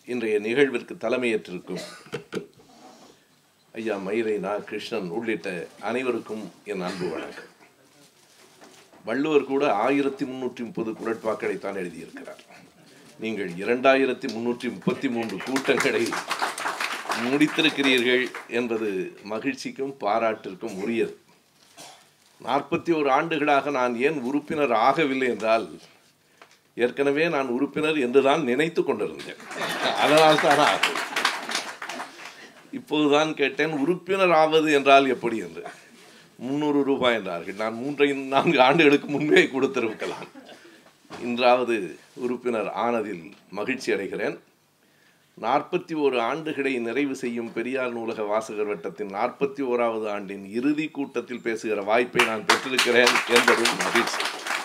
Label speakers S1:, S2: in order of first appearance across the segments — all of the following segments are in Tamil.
S1: இன்றைய நிகழ்விற்கு தலைமையேற்றிருக்கும் ஐயா மயிரை நா கிருஷ்ணன் உள்ளிட்ட அனைவருக்கும் என் அன்பு வணக்கம் வள்ளுவர் கூட ஆயிரத்தி முன்னூற்றி முப்பது குரட்பாக்களை தான் எழுதியிருக்கிறார் நீங்கள் இரண்டாயிரத்தி முன்னூற்றி முப்பத்தி மூன்று கூட்டங்களை முடித்திருக்கிறீர்கள் என்பது மகிழ்ச்சிக்கும் பாராட்டிற்கும் உரியது நாற்பத்தி ஒரு ஆண்டுகளாக நான் ஏன் உறுப்பினர் ஆகவில்லை என்றால் ஏற்கனவே நான் உறுப்பினர் என்றுதான் நினைத்து கொண்டிருந்தேன் அதனால் தான் ஆகும் இப்போதுதான் கேட்டேன் உறுப்பினர் ஆவது என்றால் எப்படி என்று முந்நூறு ரூபாய் என்றார்கள் நான் மூன்றை நான்கு ஆண்டுகளுக்கு முன்பே கொடுத்திருக்கலாம் இன்றாவது உறுப்பினர் ஆனதில் மகிழ்ச்சி அடைகிறேன் நாற்பத்தி ஓரு ஆண்டுகளை நிறைவு செய்யும் பெரியார் நூலக வாசகர் வட்டத்தின் நாற்பத்தி ஓராவது ஆண்டின் இறுதி கூட்டத்தில் பேசுகிற வாய்ப்பை நான் பெற்றிருக்கிறேன் என்பதும் மகிழ்ச்சி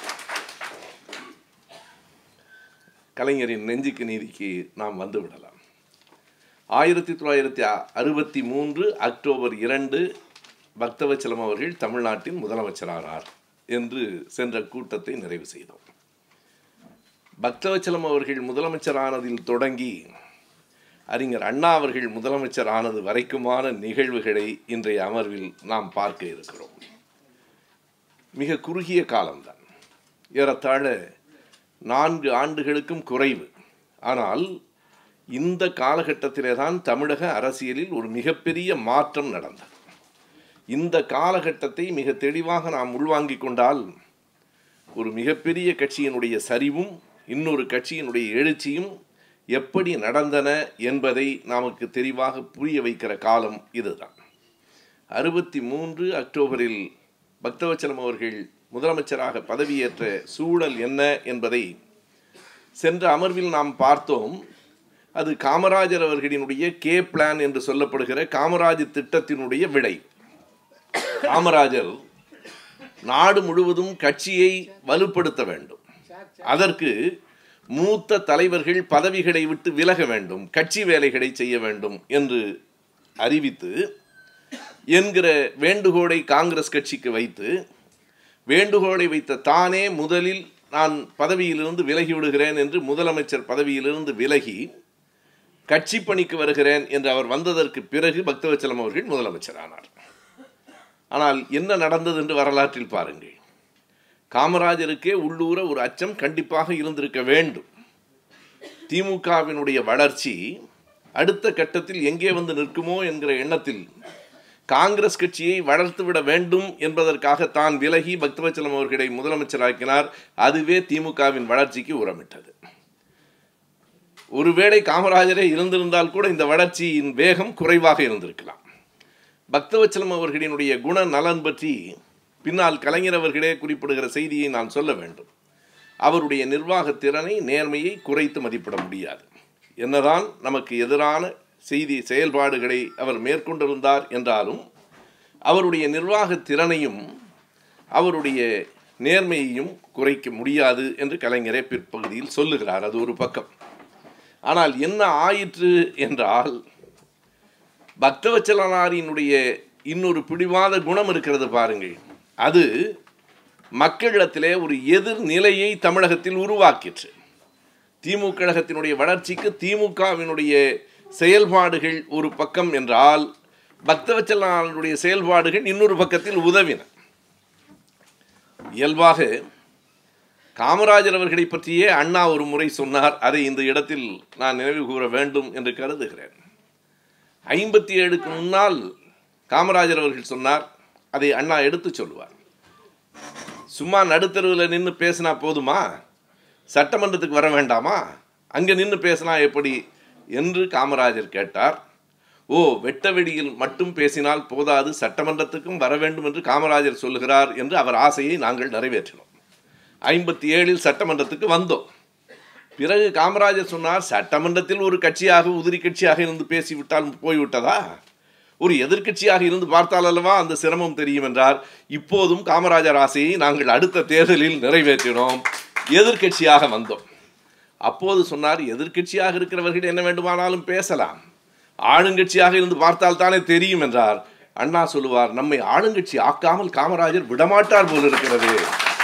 S1: கலைஞரின் நெஞ்சுக்கு நீதிக்கு நாம் வந்து விடலாம் ஆயிரத்தி தொள்ளாயிரத்தி அறுபத்தி மூன்று அக்டோபர் இரண்டு பக்தவச்சலம் அவர்கள் தமிழ்நாட்டின் முதலமைச்சரானார் என்று சென்ற கூட்டத்தை நிறைவு செய்தோம் பக்தவச்சலம் அவர்கள் முதலமைச்சரானதில் தொடங்கி அறிஞர் அண்ணா அவர்கள் முதலமைச்சர் ஆனது வரைக்குமான நிகழ்வுகளை இன்றைய அமர்வில் நாம் பார்க்க இருக்கிறோம் மிக குறுகிய காலம்தான் ஏறத்தாழ நான்கு ஆண்டுகளுக்கும் குறைவு ஆனால் இந்த காலகட்டத்திலே தான் தமிழக அரசியலில் ஒரு மிகப்பெரிய மாற்றம் நடந்தது இந்த காலகட்டத்தை மிக தெளிவாக நாம் உள்வாங்கிக் கொண்டால் ஒரு மிகப்பெரிய கட்சியினுடைய சரிவும் இன்னொரு கட்சியினுடைய எழுச்சியும் எப்படி நடந்தன என்பதை நமக்கு தெளிவாக புரிய வைக்கிற காலம் இதுதான் அறுபத்தி மூன்று அக்டோபரில் பக்தவச்சலம் அவர்கள் முதலமைச்சராக பதவியேற்ற சூழல் என்ன என்பதை சென்ற அமர்வில் நாம் பார்த்தோம் அது காமராஜர் அவர்களினுடைய கே பிளான் என்று சொல்லப்படுகிற காமராஜ் திட்டத்தினுடைய விடை காமராஜர் நாடு முழுவதும் கட்சியை வலுப்படுத்த வேண்டும் அதற்கு மூத்த தலைவர்கள் பதவிகளை விட்டு விலக வேண்டும் கட்சி வேலைகளை செய்ய வேண்டும் என்று அறிவித்து என்கிற வேண்டுகோளை காங்கிரஸ் கட்சிக்கு வைத்து வேண்டுகோளை வைத்த தானே முதலில் நான் பதவியிலிருந்து விலகி விடுகிறேன் என்று முதலமைச்சர் பதவியிலிருந்து விலகி கட்சி பணிக்கு வருகிறேன் என்று அவர் வந்ததற்கு பிறகு பக்தவச்சலம் அவர்கள் முதலமைச்சரானார் ஆனால் என்ன நடந்தது என்று வரலாற்றில் பாருங்கள் காமராஜருக்கே உள்ளூர ஒரு அச்சம் கண்டிப்பாக இருந்திருக்க வேண்டும் திமுகவினுடைய வளர்ச்சி அடுத்த கட்டத்தில் எங்கே வந்து நிற்குமோ என்கிற எண்ணத்தில் காங்கிரஸ் கட்சியை வளர்த்துவிட வேண்டும் என்பதற்காக தான் விலகி பக்தவச்சலம் அவர்களை முதலமைச்சராக்கினார் அதுவே திமுகவின் வளர்ச்சிக்கு உரமிட்டது ஒருவேளை காமராஜரே இருந்திருந்தால் கூட இந்த வளர்ச்சியின் வேகம் குறைவாக இருந்திருக்கலாம் பக்தவச்சலம் அவர்களினுடைய குண நலன் பற்றி பின்னால் கலைஞர் அவர்களே குறிப்பிடுகிற செய்தியை நான் சொல்ல வேண்டும் அவருடைய நிர்வாக திறனை நேர்மையை குறைத்து மதிப்பிட முடியாது என்னதான் நமக்கு எதிரான செய்தி செயல்பாடுகளை அவர் மேற்கொண்டிருந்தார் என்றாலும் அவருடைய நிர்வாக திறனையும் அவருடைய நேர்மையையும் குறைக்க முடியாது என்று கலைஞரே பிற்பகுதியில் சொல்லுகிறார் அது ஒரு பக்கம் ஆனால் என்ன ஆயிற்று என்றால் பக்தவச்சலனாரினுடைய இன்னொரு பிடிவாத குணம் இருக்கிறது பாருங்கள் அது மக்களிடத்திலே ஒரு எதிர்நிலையை தமிழகத்தில் உருவாக்கிற்று திமுக கழகத்தினுடைய வளர்ச்சிக்கு திமுகவினுடைய செயல்பாடுகள் ஒரு பக்கம் என்றால் பக்தவச்சலனுடைய செயல்பாடுகள் இன்னொரு பக்கத்தில் உதவின இயல்பாக காமராஜர் அவர்களை பற்றியே அண்ணா ஒரு முறை சொன்னார் அதை இந்த இடத்தில் நான் நினைவு கூற வேண்டும் என்று கருதுகிறேன் ஐம்பத்தி ஏழுக்கு முன்னால் காமராஜர் அவர்கள் சொன்னார் அதை அண்ணா எடுத்து சொல்லுவார் சும்மா நடுத்தருவில் நின்று பேசினா போதுமா சட்டமன்றத்துக்கு வர வேண்டாமா அங்கே நின்று பேசினா எப்படி என்று காமராஜர் கேட்டார் ஓ வெட்ட வெடியில் மட்டும் பேசினால் போதாது சட்டமன்றத்துக்கும் வர வேண்டும் என்று காமராஜர் சொல்லுகிறார் என்று அவர் ஆசையை நாங்கள் நிறைவேற்றினோம் ஐம்பத்தி ஏழில் சட்டமன்றத்துக்கு வந்தோம் பிறகு காமராஜர் சொன்னார் சட்டமன்றத்தில் ஒரு கட்சியாக உதிரி கட்சியாக இருந்து பேசிவிட்டால் போய்விட்டதா ஒரு எதிர்க்கட்சியாக இருந்து பார்த்தால் அல்லவா அந்த சிரமம் தெரியும் என்றார் இப்போதும் காமராஜர் ஆசையை நாங்கள் அடுத்த தேர்தலில் நிறைவேற்றினோம் எதிர்க்கட்சியாக வந்தோம் அப்போது சொன்னார் எதிர்க்கட்சியாக இருக்கிறவர்கள் என்ன வேண்டுமானாலும் பேசலாம் ஆளுங்கட்சியாக இருந்து பார்த்தால் தானே தெரியும் என்றார் அண்ணா சொல்லுவார் நம்மை ஆளுங்கட்சி ஆக்காமல் காமராஜர் விடமாட்டார் போல் இருக்கிறது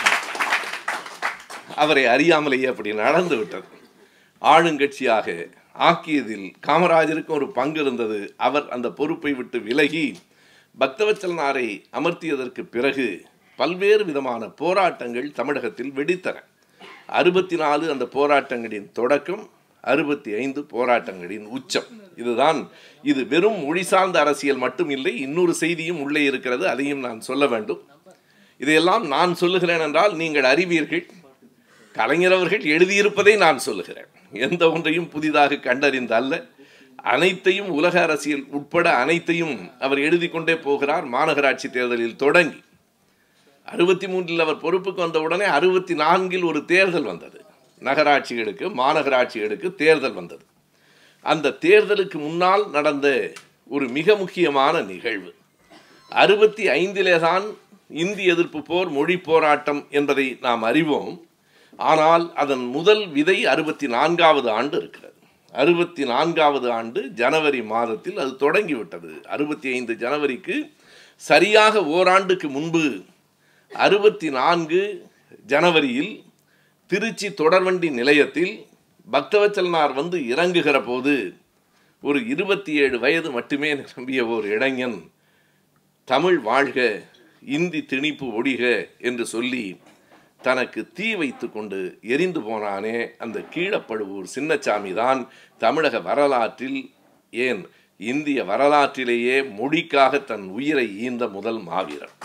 S1: அவரை அறியாமலேயே அப்படி நடந்து விட்டது ஆளுங்கட்சியாக ஆக்கியதில் காமராஜருக்கு ஒரு பங்கு இருந்தது அவர் அந்த பொறுப்பை விட்டு விலகி பக்தவச்சலனாரை அமர்த்தியதற்கு பிறகு பல்வேறு விதமான போராட்டங்கள் தமிழகத்தில் வெடித்தன அறுபத்தி நாலு அந்த போராட்டங்களின் தொடக்கம் அறுபத்தி ஐந்து போராட்டங்களின் உச்சம் இதுதான் இது வெறும் மொழி சார்ந்த அரசியல் மட்டும் இல்லை இன்னொரு செய்தியும் உள்ளே இருக்கிறது அதையும் நான் சொல்ல வேண்டும் இதையெல்லாம் நான் சொல்லுகிறேன் என்றால் நீங்கள் அறிவீர்கள் கலைஞர் அவர்கள் எழுதியிருப்பதை நான் சொல்லுகிறேன் எந்த ஒன்றையும் புதிதாக கண்டறிந்த அல்ல அனைத்தையும் உலக அரசியல் உட்பட அனைத்தையும் அவர் எழுதி கொண்டே போகிறார் மாநகராட்சி தேர்தலில் தொடங்கி அறுபத்தி மூன்றில் அவர் பொறுப்புக்கு வந்தவுடனே அறுபத்தி நான்கில் ஒரு தேர்தல் வந்தது நகராட்சிகளுக்கு மாநகராட்சிகளுக்கு தேர்தல் வந்தது அந்த தேர்தலுக்கு முன்னால் நடந்த ஒரு மிக முக்கியமான நிகழ்வு அறுபத்தி ஐந்திலே தான் இந்தி எதிர்ப்பு போர் மொழி போராட்டம் என்பதை நாம் அறிவோம் ஆனால் அதன் முதல் விதை அறுபத்தி நான்காவது ஆண்டு இருக்கிறது அறுபத்தி நான்காவது ஆண்டு ஜனவரி மாதத்தில் அது தொடங்கிவிட்டது அறுபத்தி ஐந்து ஜனவரிக்கு சரியாக ஓராண்டுக்கு முன்பு அறுபத்தி நான்கு ஜனவரியில் திருச்சி தொடர்வண்டி நிலையத்தில் பக்தவச்சலனார் வந்து இறங்குகிற போது ஒரு இருபத்தி ஏழு வயது மட்டுமே நிரம்பிய ஒரு இளைஞன் தமிழ் வாழ்க இந்தி திணிப்பு ஒழிக என்று சொல்லி தனக்கு தீ வைத்து கொண்டு எரிந்து போனானே அந்த கீழப்படுவூர் சின்னச்சாமி தான் தமிழக வரலாற்றில் ஏன் இந்திய வரலாற்றிலேயே மொழிக்காக தன் உயிரை ஈந்த முதல் மாவீரர்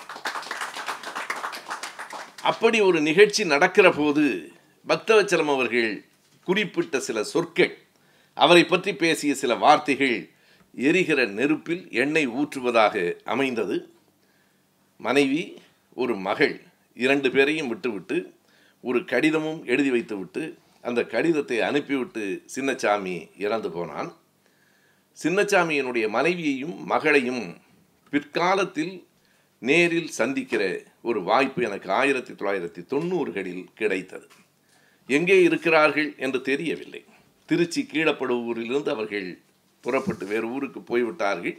S1: அப்படி ஒரு நிகழ்ச்சி நடக்கிற போது பக்தவச்சலம் அவர்கள் குறிப்பிட்ட சில சொற்கள் அவரை பற்றி பேசிய சில வார்த்தைகள் எரிகிற நெருப்பில் எண்ணெய் ஊற்றுவதாக அமைந்தது மனைவி ஒரு மகள் இரண்டு பேரையும் விட்டுவிட்டு ஒரு கடிதமும் எழுதி வைத்துவிட்டு அந்த கடிதத்தை அனுப்பிவிட்டு சின்னச்சாமி இறந்து போனான் சின்னச்சாமியினுடைய மனைவியையும் மகளையும் பிற்காலத்தில் நேரில் சந்திக்கிற ஒரு வாய்ப்பு எனக்கு ஆயிரத்தி தொள்ளாயிரத்தி தொண்ணூறுகளில் கிடைத்தது எங்கே இருக்கிறார்கள் என்று தெரியவில்லை திருச்சி கீழப்படுவூரிலிருந்து அவர்கள் புறப்பட்டு வேறு ஊருக்கு போய்விட்டார்கள்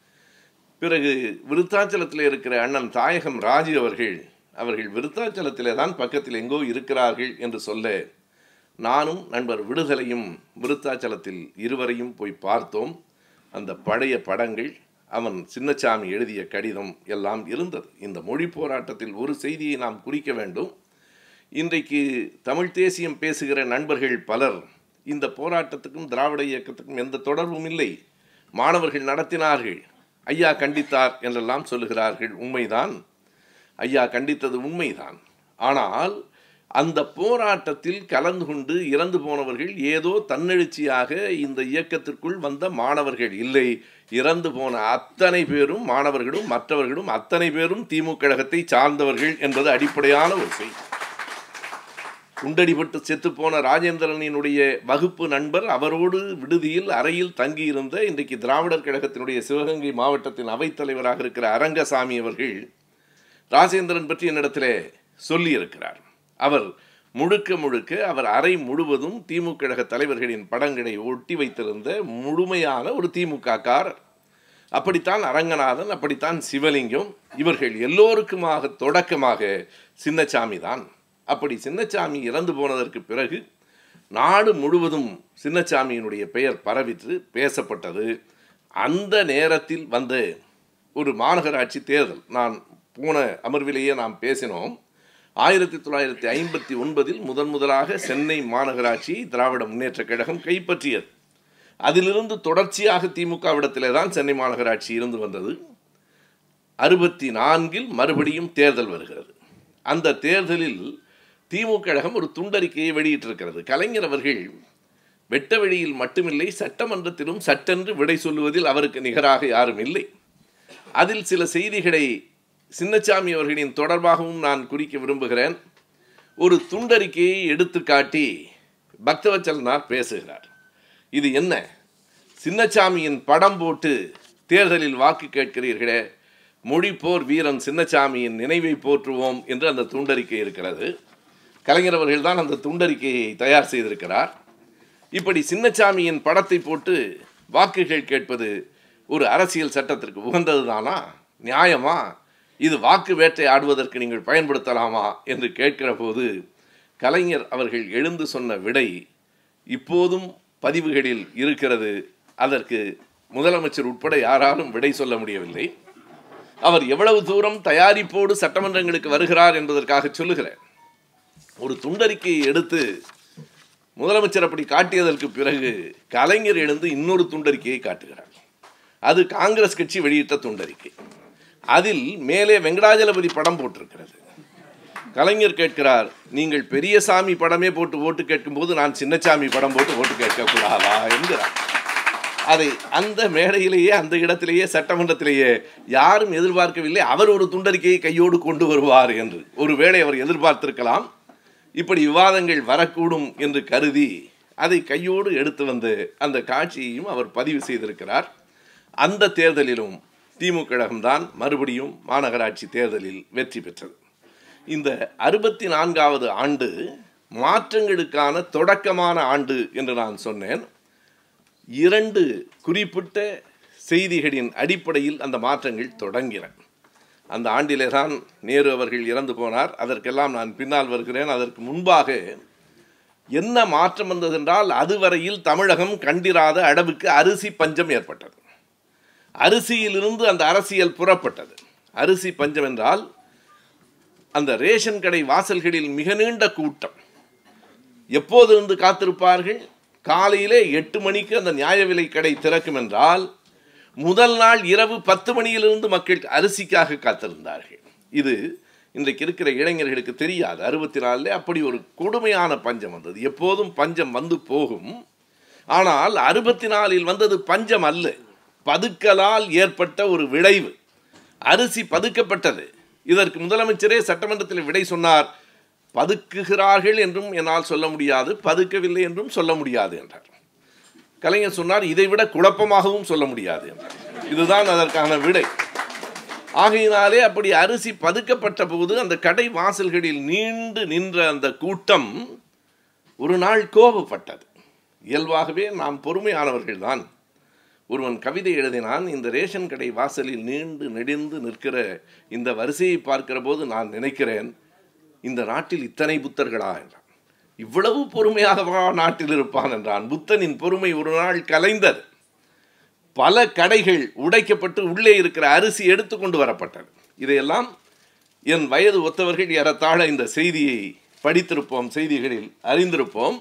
S1: பிறகு விருத்தாச்சலத்தில் இருக்கிற அண்ணன் தாயகம் ராஜு அவர்கள் அவர்கள் விருத்தாச்சலத்திலே தான் பக்கத்தில் எங்கோ இருக்கிறார்கள் என்று சொல்ல நானும் நண்பர் விடுதலையும் விருத்தாச்சலத்தில் இருவரையும் போய் பார்த்தோம் அந்த பழைய படங்கள் அவன் சின்னச்சாமி எழுதிய கடிதம் எல்லாம் இருந்தது இந்த மொழி போராட்டத்தில் ஒரு செய்தியை நாம் குறிக்க வேண்டும் இன்றைக்கு தமிழ் தேசியம் பேசுகிற நண்பர்கள் பலர் இந்த போராட்டத்துக்கும் திராவிட இயக்கத்துக்கும் எந்த தொடர்பும் இல்லை மாணவர்கள் நடத்தினார்கள் ஐயா கண்டித்தார் என்றெல்லாம் சொல்லுகிறார்கள் உண்மைதான் ஐயா கண்டித்தது உண்மைதான் ஆனால் அந்த போராட்டத்தில் கலந்து கொண்டு இறந்து போனவர்கள் ஏதோ தன்னெழுச்சியாக இந்த இயக்கத்திற்குள் வந்த மாணவர்கள் இல்லை இறந்து போன அத்தனை பேரும் மாணவர்களும் மற்றவர்களும் அத்தனை பேரும் திமுக கழகத்தை சார்ந்தவர்கள் என்பது அடிப்படையான ஒரு செய்தி குண்டடிபட்டு செத்துப்போன ராஜேந்திரனினுடைய வகுப்பு நண்பர் அவரோடு விடுதியில் அறையில் தங்கியிருந்த இன்றைக்கு திராவிடர் கழகத்தினுடைய சிவகங்கை மாவட்டத்தின் அவைத்தலைவராக இருக்கிற அரங்கசாமி அவர்கள் ராஜேந்திரன் பற்றி என்னிடத்திலே சொல்லியிருக்கிறார் அவர் முழுக்க முழுக்க அவர் அறை முழுவதும் திமுக கழக தலைவர்களின் படங்களை ஒட்டி வைத்திருந்த முழுமையான ஒரு திமுக காரர் அப்படித்தான் அரங்கநாதன் அப்படித்தான் சிவலிங்கம் இவர்கள் எல்லோருக்குமாக தொடக்கமாக சின்னச்சாமி தான் அப்படி சின்னச்சாமி இறந்து போனதற்கு பிறகு நாடு முழுவதும் சின்னச்சாமியினுடைய பெயர் பரவிற்று பேசப்பட்டது அந்த நேரத்தில் வந்த ஒரு மாநகராட்சி தேர்தல் நான் போன அமர்விலேயே நாம் பேசினோம் ஆயிரத்தி தொள்ளாயிரத்தி ஐம்பத்தி ஒன்பதில் முதன் முதலாக சென்னை மாநகராட்சியை திராவிட முன்னேற்றக் கழகம் கைப்பற்றியது அதிலிருந்து தொடர்ச்சியாக திமுகவிடத்திலே தான் சென்னை மாநகராட்சி இருந்து வந்தது அறுபத்தி நான்கில் மறுபடியும் தேர்தல் வருகிறது அந்த தேர்தலில் திமுக கழகம் ஒரு துண்டறிக்கையை வெளியிட்டிருக்கிறது கலைஞர் அவர்கள் வெட்ட வெளியில் மட்டுமில்லை சட்டமன்றத்திலும் சட்டென்று விடை சொல்லுவதில் அவருக்கு நிகராக யாரும் இல்லை அதில் சில செய்திகளை சின்னச்சாமி அவர்களின் தொடர்பாகவும் நான் குறிக்க விரும்புகிறேன் ஒரு துண்டறிக்கையை எடுத்து காட்டி பக்தவச்சலனார் பேசுகிறார் இது என்ன சின்னச்சாமியின் படம் போட்டு தேர்தலில் வாக்கு கேட்கிறீர்களே மொழி போர் வீரன் சின்னச்சாமியின் நினைவை போற்றுவோம் என்று அந்த துண்டறிக்கை இருக்கிறது கலைஞர் அவர்கள் தான் அந்த துண்டறிக்கையை தயார் செய்திருக்கிறார் இப்படி சின்னச்சாமியின் படத்தை போட்டு வாக்குகள் கேட்பது ஒரு அரசியல் சட்டத்திற்கு உகந்தது தானா நியாயமா இது வாக்கு வேட்டை ஆடுவதற்கு நீங்கள் பயன்படுத்தலாமா என்று கேட்கிற போது கலைஞர் அவர்கள் எழுந்து சொன்ன விடை இப்போதும் பதிவுகளில் இருக்கிறது அதற்கு முதலமைச்சர் உட்பட யாராலும் விடை சொல்ல முடியவில்லை அவர் எவ்வளவு தூரம் தயாரிப்போடு சட்டமன்றங்களுக்கு வருகிறார் என்பதற்காக சொல்லுகிறேன் ஒரு துண்டறிக்கையை எடுத்து முதலமைச்சர் அப்படி காட்டியதற்கு பிறகு கலைஞர் எழுந்து இன்னொரு துண்டறிக்கையை காட்டுகிறார் அது காங்கிரஸ் கட்சி வெளியிட்ட துண்டறிக்கை அதில் மேலே வெங்கடாஜலபதி படம் போட்டிருக்கிறது கலைஞர் கேட்கிறார் நீங்கள் பெரியசாமி படமே போட்டு ஓட்டு கேட்கும்போது நான் சின்னசாமி படம் போட்டு ஓட்டு கேட்கக்கூடாதா என்கிறார் அதை அந்த மேடையிலேயே அந்த இடத்திலேயே சட்டமன்றத்திலேயே யாரும் எதிர்பார்க்கவில்லை அவர் ஒரு துண்டறிக்கையை கையோடு கொண்டு வருவார் என்று ஒருவேளை அவர் எதிர்பார்த்திருக்கலாம் இப்படி விவாதங்கள் வரக்கூடும் என்று கருதி அதை கையோடு எடுத்து வந்து அந்த காட்சியையும் அவர் பதிவு செய்திருக்கிறார் அந்த தேர்தலிலும் திமுக கழகம்தான் மறுபடியும் மாநகராட்சி தேர்தலில் வெற்றி பெற்றது இந்த அறுபத்தி நான்காவது ஆண்டு மாற்றங்களுக்கான தொடக்கமான ஆண்டு என்று நான் சொன்னேன் இரண்டு குறிப்பிட்ட செய்திகளின் அடிப்படையில் அந்த மாற்றங்கள் தொடங்கின அந்த ஆண்டிலே தான் நேரு அவர்கள் இறந்து போனார் அதற்கெல்லாம் நான் பின்னால் வருகிறேன் அதற்கு முன்பாக என்ன மாற்றம் வந்ததென்றால் அதுவரையில் தமிழகம் கண்டிராத அளவுக்கு அரிசி பஞ்சம் ஏற்பட்டது அரிசியிலிருந்து அந்த அரசியல் புறப்பட்டது அரிசி பஞ்சம் என்றால் அந்த ரேஷன் கடை வாசல்களில் மிக நீண்ட கூட்டம் எப்போது இருந்து காத்திருப்பார்கள் காலையிலே எட்டு மணிக்கு அந்த நியாய விலை கடை திறக்கும் என்றால் முதல் நாள் இரவு பத்து மணியிலிருந்து மக்கள் அரிசிக்காக காத்திருந்தார்கள் இது இன்றைக்கு இருக்கிற இளைஞர்களுக்கு தெரியாது அறுபத்தி நாலில் அப்படி ஒரு கொடுமையான பஞ்சம் வந்தது எப்போதும் பஞ்சம் வந்து போகும் ஆனால் அறுபத்தி நாலில் வந்தது பஞ்சம் அல்ல பதுக்கலால் ஏற்பட்ட ஒரு விளைவு அரிசி பதுக்கப்பட்டது இதற்கு முதலமைச்சரே சட்டமன்றத்தில் விடை சொன்னார் பதுக்குகிறார்கள் என்றும் என்னால் சொல்ல முடியாது பதுக்கவில்லை என்றும் சொல்ல முடியாது என்றார் கலைஞர் சொன்னார் இதைவிட குழப்பமாகவும் சொல்ல முடியாது என்றார் இதுதான் அதற்கான விடை ஆகையினாலே அப்படி அரிசி பதுக்கப்பட்ட போது அந்த கடை வாசல்களில் நீண்டு நின்ற அந்த கூட்டம் ஒரு நாள் கோபப்பட்டது இயல்பாகவே நாம் பொறுமையானவர்கள்தான் ஒருவன் கவிதை எழுதினான் இந்த ரேஷன் கடை வாசலில் நீண்டு நெடிந்து நிற்கிற இந்த வரிசையை பார்க்கிற போது நான் நினைக்கிறேன் இந்த நாட்டில் இத்தனை புத்தர்களா என்றான் இவ்வளவு பொறுமையாகவா நாட்டில் இருப்பான் என்றான் புத்தனின் பொறுமை ஒரு நாள் கலைந்தது பல கடைகள் உடைக்கப்பட்டு உள்ளே இருக்கிற அரிசி எடுத்து கொண்டு வரப்பட்டது இதையெல்லாம் என் வயது ஒத்தவர்கள் ஏறத்தாழ இந்த செய்தியை படித்திருப்போம் செய்திகளில் அறிந்திருப்போம்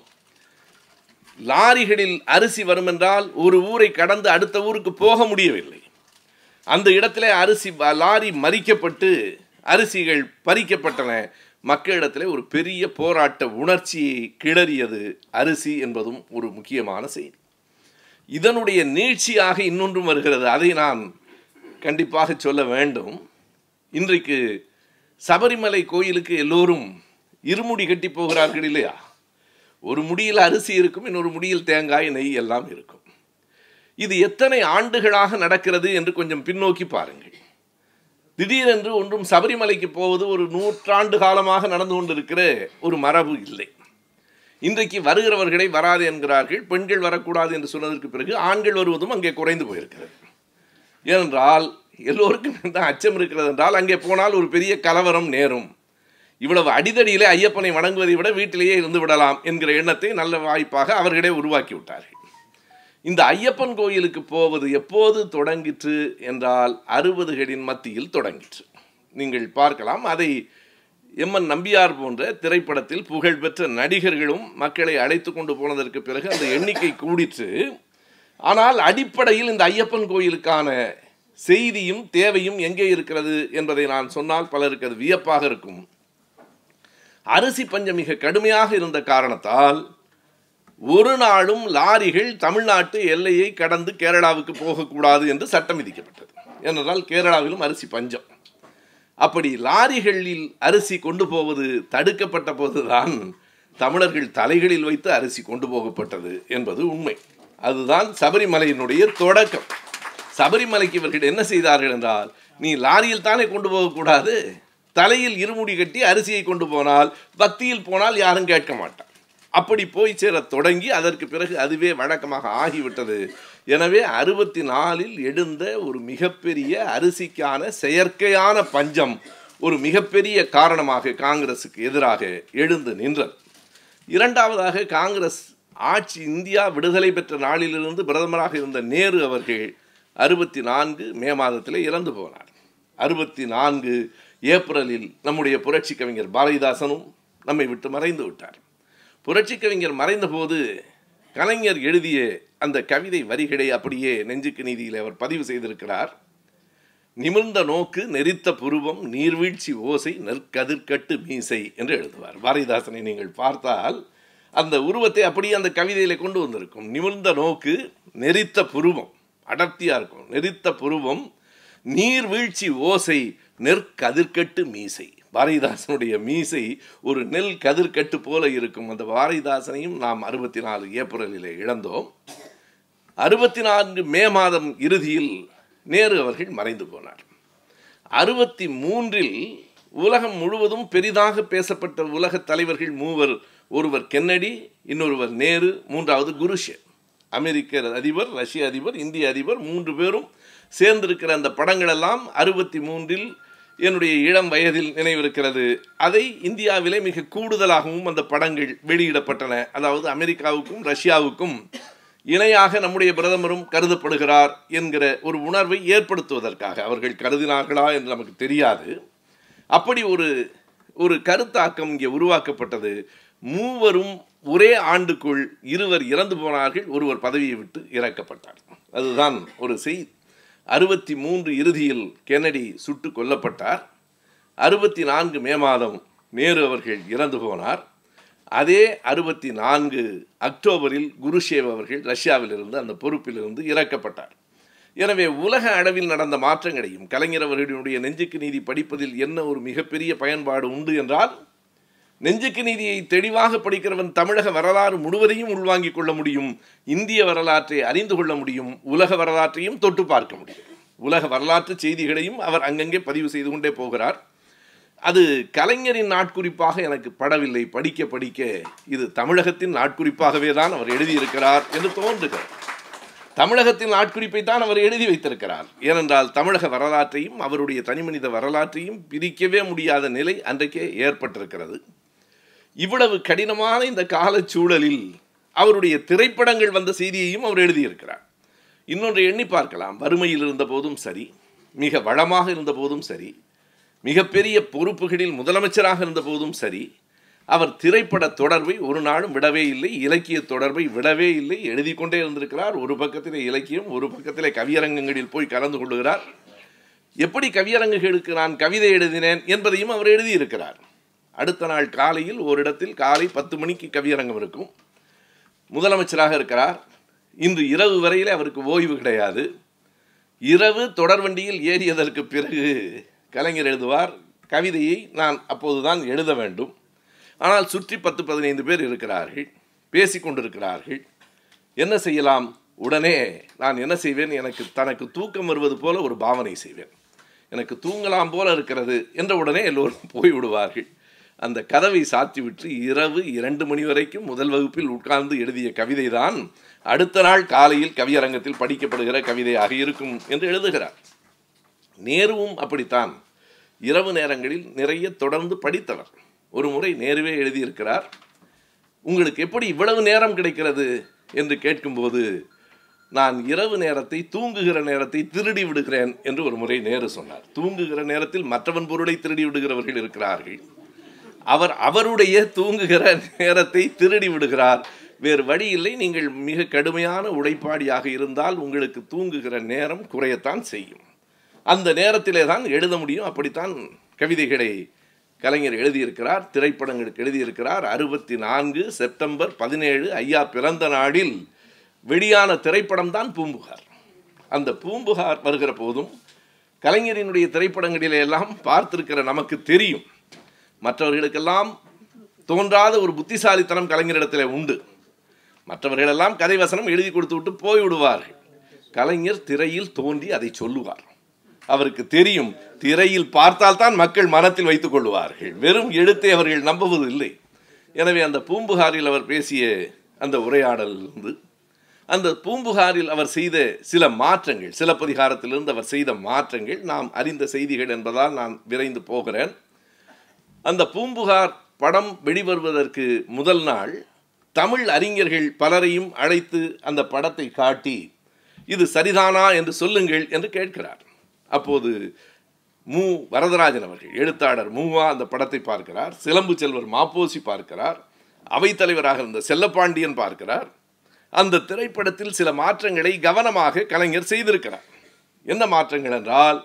S1: லாரிகளில் அரிசி வரும் என்றால் ஒரு ஊரை கடந்து அடுத்த ஊருக்கு போக முடியவில்லை அந்த இடத்திலே அரிசி லாரி மறிக்கப்பட்டு அரிசிகள் பறிக்கப்பட்டன மக்களிடத்திலே ஒரு பெரிய போராட்ட உணர்ச்சியை கிளறியது அரிசி என்பதும் ஒரு முக்கியமான செய்தி இதனுடைய நீட்சியாக இன்னொன்றும் வருகிறது அதை நான் கண்டிப்பாக சொல்ல வேண்டும் இன்றைக்கு சபரிமலை கோயிலுக்கு எல்லோரும் இருமுடி கட்டி போகிறார்கள் இல்லையா ஒரு முடியில் அரிசி இருக்கும் இன்னொரு முடியில் தேங்காய் நெய் எல்லாம் இருக்கும் இது எத்தனை ஆண்டுகளாக நடக்கிறது என்று கொஞ்சம் பின்னோக்கி பாருங்கள் திடீரென்று ஒன்றும் சபரிமலைக்கு போவது ஒரு நூற்றாண்டு காலமாக நடந்து கொண்டிருக்கிற ஒரு மரபு இல்லை இன்றைக்கு வருகிறவர்களை வராது என்கிறார்கள் பெண்கள் வரக்கூடாது என்று சொன்னதற்கு பிறகு ஆண்கள் வருவதும் அங்கே குறைந்து போயிருக்கிறது ஏனென்றால் எல்லோருக்கும் தான் அச்சம் இருக்கிறது என்றால் அங்கே போனால் ஒரு பெரிய கலவரம் நேரும் இவ்வளவு அடிதடியிலே ஐயப்பனை வணங்குவதை விட வீட்டிலேயே இருந்து விடலாம் என்கிற எண்ணத்தை நல்ல வாய்ப்பாக அவர்களே உருவாக்கி விட்டார்கள் இந்த ஐயப்பன் கோயிலுக்கு போவது எப்போது தொடங்கிற்று என்றால் அறுபதுகளின் மத்தியில் தொடங்கிற்று நீங்கள் பார்க்கலாம் அதை எம்என் நம்பியார் போன்ற திரைப்படத்தில் புகழ்பெற்ற நடிகர்களும் மக்களை அழைத்து கொண்டு போனதற்கு பிறகு அந்த எண்ணிக்கை கூடிற்று ஆனால் அடிப்படையில் இந்த ஐயப்பன் கோயிலுக்கான செய்தியும் தேவையும் எங்கே இருக்கிறது என்பதை நான் சொன்னால் பலருக்கு அது வியப்பாக இருக்கும் அரிசி பஞ்சம் மிக கடுமையாக இருந்த காரணத்தால் ஒரு நாளும் லாரிகள் தமிழ்நாட்டு எல்லையை கடந்து கேரளாவுக்கு போகக்கூடாது என்று சட்டம் விதிக்கப்பட்டது ஏனென்றால் கேரளாவிலும் அரிசி பஞ்சம் அப்படி லாரிகளில் அரிசி கொண்டு போவது தடுக்கப்பட்ட போதுதான் தமிழர்கள் தலைகளில் வைத்து அரிசி கொண்டு போகப்பட்டது என்பது உண்மை அதுதான் சபரிமலையினுடைய தொடக்கம் சபரிமலைக்கு இவர்கள் என்ன செய்தார்கள் என்றால் நீ லாரியில் தானே கொண்டு போகக்கூடாது தலையில் இருமுடி கட்டி அரிசியை கொண்டு போனால் பக்தியில் போனால் யாரும் கேட்க மாட்டான் அப்படி போய் சேர தொடங்கி அதற்கு பிறகு அதுவே வழக்கமாக ஆகிவிட்டது எனவே அறுபத்தி நாலில் எழுந்த ஒரு மிகப்பெரிய அரிசிக்கான செயற்கையான பஞ்சம் ஒரு மிகப்பெரிய காரணமாக காங்கிரசுக்கு எதிராக எழுந்து நின்றது இரண்டாவதாக காங்கிரஸ் ஆட்சி இந்தியா விடுதலை பெற்ற நாளிலிருந்து பிரதமராக இருந்த நேரு அவர்கள் அறுபத்தி நான்கு மே மாதத்தில் இறந்து போனார் அறுபத்தி நான்கு ஏப்ரலில் நம்முடைய புரட்சி கவிஞர் பாரதிதாசனும் நம்மை விட்டு மறைந்து விட்டார் புரட்சி கவிஞர் மறைந்தபோது கலைஞர் எழுதிய அந்த கவிதை வரிகளை அப்படியே நெஞ்சுக்கு நீதியில் அவர் பதிவு செய்திருக்கிறார் நிமிர்ந்த நோக்கு நெறித்த புருவம் நீர்வீழ்ச்சி ஓசை நெற்கதிர்கட்டு மீசை என்று எழுதுவார் பாரதிதாசனை நீங்கள் பார்த்தால் அந்த உருவத்தை அப்படியே அந்த கவிதையில கொண்டு வந்திருக்கும் நிமிர்ந்த நோக்கு நெறித்த புருவம் அடர்த்தியா இருக்கும் நெறித்த புருவம் நீர்வீழ்ச்சி ஓசை நெற்கதிர்கட்டு மீசை பாரதிதாசனுடைய மீசை ஒரு நெல் கதிர்கட்டு போல இருக்கும் அந்த பாரதிதாசனையும் நாம் அறுபத்தி நாலு ஏப்ரலிலே இழந்தோம் அறுபத்தி நான்கு மே மாதம் இறுதியில் நேரு அவர்கள் மறைந்து போனார் அறுபத்தி மூன்றில் உலகம் முழுவதும் பெரிதாக பேசப்பட்ட உலக தலைவர்கள் மூவர் ஒருவர் கென்னடி இன்னொருவர் நேரு மூன்றாவது குருஷே அமெரிக்க அதிபர் ரஷ்ய அதிபர் இந்திய அதிபர் மூன்று பேரும் சேர்ந்திருக்கிற அந்த படங்களெல்லாம் அறுபத்தி மூன்றில் என்னுடைய இளம் வயதில் நினைவிருக்கிறது அதை இந்தியாவிலே மிக கூடுதலாகவும் அந்த படங்கள் வெளியிடப்பட்டன அதாவது அமெரிக்காவுக்கும் ரஷ்யாவுக்கும் இணையாக நம்முடைய பிரதமரும் கருதப்படுகிறார் என்கிற ஒரு உணர்வை ஏற்படுத்துவதற்காக அவர்கள் கருதினார்களா என்று நமக்கு தெரியாது அப்படி ஒரு ஒரு கருத்தாக்கம் இங்கே உருவாக்கப்பட்டது மூவரும் ஒரே ஆண்டுக்குள் இருவர் இறந்து போனார்கள் ஒருவர் பதவியை விட்டு இறக்கப்பட்டார் அதுதான் ஒரு செய்தி அறுபத்தி மூன்று இறுதியில் கென்னடி சுட்டு கொல்லப்பட்டார் அறுபத்தி நான்கு மே மாதம் நேரு அவர்கள் இறந்து போனார் அதே அறுபத்தி நான்கு அக்டோபரில் குருஷேவ் அவர்கள் ரஷ்யாவிலிருந்து அந்த பொறுப்பிலிருந்து இறக்கப்பட்டார் எனவே உலக அளவில் நடந்த மாற்றங்களையும் கலைஞர் அவர்களுடைய நெஞ்சுக்கு நீதி படிப்பதில் என்ன ஒரு மிகப்பெரிய பயன்பாடு உண்டு என்றால் நெஞ்சுக்கு நீதியை தெளிவாக படிக்கிறவன் தமிழக வரலாறு முழுவதையும் உள்வாங்கிக் கொள்ள முடியும் இந்திய வரலாற்றை அறிந்து கொள்ள முடியும் உலக வரலாற்றையும் தொட்டு பார்க்க முடியும் உலக வரலாற்று செய்திகளையும் அவர் அங்கங்கே பதிவு செய்து கொண்டே போகிறார் அது கலைஞரின் நாட்குறிப்பாக எனக்கு படவில்லை படிக்க படிக்க இது தமிழகத்தின் நாட்குறிப்பாகவே தான் அவர் எழுதியிருக்கிறார் என்று தோன்றுகிறது தமிழகத்தின் நாட்குறிப்பை தான் அவர் எழுதி வைத்திருக்கிறார் ஏனென்றால் தமிழக வரலாற்றையும் அவருடைய தனிமனித வரலாற்றையும் பிரிக்கவே முடியாத நிலை அன்றைக்கே ஏற்பட்டிருக்கிறது இவ்வளவு கடினமான இந்த காலச்சூழலில் அவருடைய திரைப்படங்கள் வந்த செய்தியையும் அவர் எழுதியிருக்கிறார் இன்னொன்று எண்ணி பார்க்கலாம் வறுமையில் இருந்த போதும் சரி மிக வளமாக இருந்த போதும் சரி மிகப்பெரிய பொறுப்புகளில் முதலமைச்சராக இருந்த போதும் சரி அவர் திரைப்பட தொடர்பை ஒரு நாளும் விடவே இல்லை இலக்கிய தொடர்பை விடவே இல்லை எழுதி கொண்டே இருந்திருக்கிறார் ஒரு பக்கத்திலே இலக்கியம் ஒரு பக்கத்திலே கவியரங்கங்களில் போய் கலந்து கொள்ளுகிறார் எப்படி கவியரங்குகளுக்கு நான் கவிதை எழுதினேன் என்பதையும் அவர் எழுதியிருக்கிறார் அடுத்த நாள் காலையில் ஓரிடத்தில் காலை பத்து மணிக்கு கவியரங்கம் இருக்கும் முதலமைச்சராக இருக்கிறார் இன்று இரவு வரையிலே அவருக்கு ஓய்வு கிடையாது இரவு தொடர்வண்டியில் ஏறியதற்கு பிறகு கலைஞர் எழுதுவார் கவிதையை நான் அப்போதுதான் எழுத வேண்டும் ஆனால் சுற்றி பத்து பதினைந்து பேர் இருக்கிறார்கள் பேசி கொண்டிருக்கிறார்கள் என்ன செய்யலாம் உடனே நான் என்ன செய்வேன் எனக்கு தனக்கு தூக்கம் வருவது போல ஒரு பாவனை செய்வேன் எனக்கு தூங்கலாம் போல இருக்கிறது என்ற உடனே எல்லோரும் போய் விடுவார்கள் அந்த கதவை சாத்திவிட்டு இரவு இரண்டு மணி வரைக்கும் முதல் வகுப்பில் உட்கார்ந்து எழுதிய கவிதை தான் அடுத்த நாள் காலையில் கவியரங்கத்தில் படிக்கப்படுகிற கவிதையாக இருக்கும் என்று எழுதுகிறார் நேருவும் அப்படித்தான் இரவு நேரங்களில் நிறைய தொடர்ந்து படித்தவர் ஒரு முறை நேருவே எழுதியிருக்கிறார் உங்களுக்கு எப்படி இவ்வளவு நேரம் கிடைக்கிறது என்று கேட்கும்போது நான் இரவு நேரத்தை தூங்குகிற நேரத்தை திருடி விடுகிறேன் என்று ஒரு முறை நேரு சொன்னார் தூங்குகிற நேரத்தில் மற்றவன் பொருளை திருடி விடுகிறவர்கள் இருக்கிறார்கள் அவர் அவருடைய தூங்குகிற நேரத்தை திருடி விடுகிறார் வேறு வழி இல்லை நீங்கள் மிக கடுமையான உழைப்பாடியாக இருந்தால் உங்களுக்கு தூங்குகிற நேரம் குறையத்தான் செய்யும் அந்த நேரத்திலே தான் எழுத முடியும் அப்படித்தான் கவிதைகளை கலைஞர் எழுதியிருக்கிறார் திரைப்படங்களுக்கு எழுதியிருக்கிறார் அறுபத்தி நான்கு செப்டம்பர் பதினேழு ஐயா பிறந்த நாளில் வெளியான திரைப்படம் தான் பூம்புகார் அந்த பூம்புகார் வருகிற போதும் கலைஞரினுடைய திரைப்படங்களிலே எல்லாம் பார்த்திருக்கிற நமக்கு தெரியும் மற்றவர்களுக்கெல்லாம் தோன்றாத ஒரு புத்திசாலித்தனம் கலைஞரிடத்தில் உண்டு மற்றவர்களெல்லாம் கதை வசனம் எழுதி கொடுத்து விட்டு போய்விடுவார்கள் கலைஞர் திரையில் தோன்றி அதை சொல்லுவார் அவருக்கு தெரியும் திரையில் பார்த்தால்தான் மக்கள் மனத்தில் வைத்துக் கொள்வார்கள் வெறும் எழுத்தை அவர்கள் நம்புவது இல்லை எனவே அந்த பூம்புகாரில் அவர் பேசிய அந்த உரையாடல் இருந்து அந்த பூம்புகாரில் அவர் செய்த சில மாற்றங்கள் சிலப்பதிகாரத்திலிருந்து அவர் செய்த மாற்றங்கள் நாம் அறிந்த செய்திகள் என்பதால் நான் விரைந்து போகிறேன் அந்த பூம்புகார் படம் வெளிவருவதற்கு முதல் நாள் தமிழ் அறிஞர்கள் பலரையும் அழைத்து அந்த படத்தை காட்டி இது சரிதானா என்று சொல்லுங்கள் என்று கேட்கிறார் அப்போது மு வரதராஜன் அவர்கள் எழுத்தாளர் மூவா அந்த படத்தை பார்க்கிறார் சிலம்பு செல்வர் மாப்போசி பார்க்கிறார் அவைத்தலைவராக இருந்த செல்லப்பாண்டியன் பார்க்கிறார் அந்த திரைப்படத்தில் சில மாற்றங்களை கவனமாக கலைஞர் செய்திருக்கிறார் என்ன மாற்றங்கள் என்றால்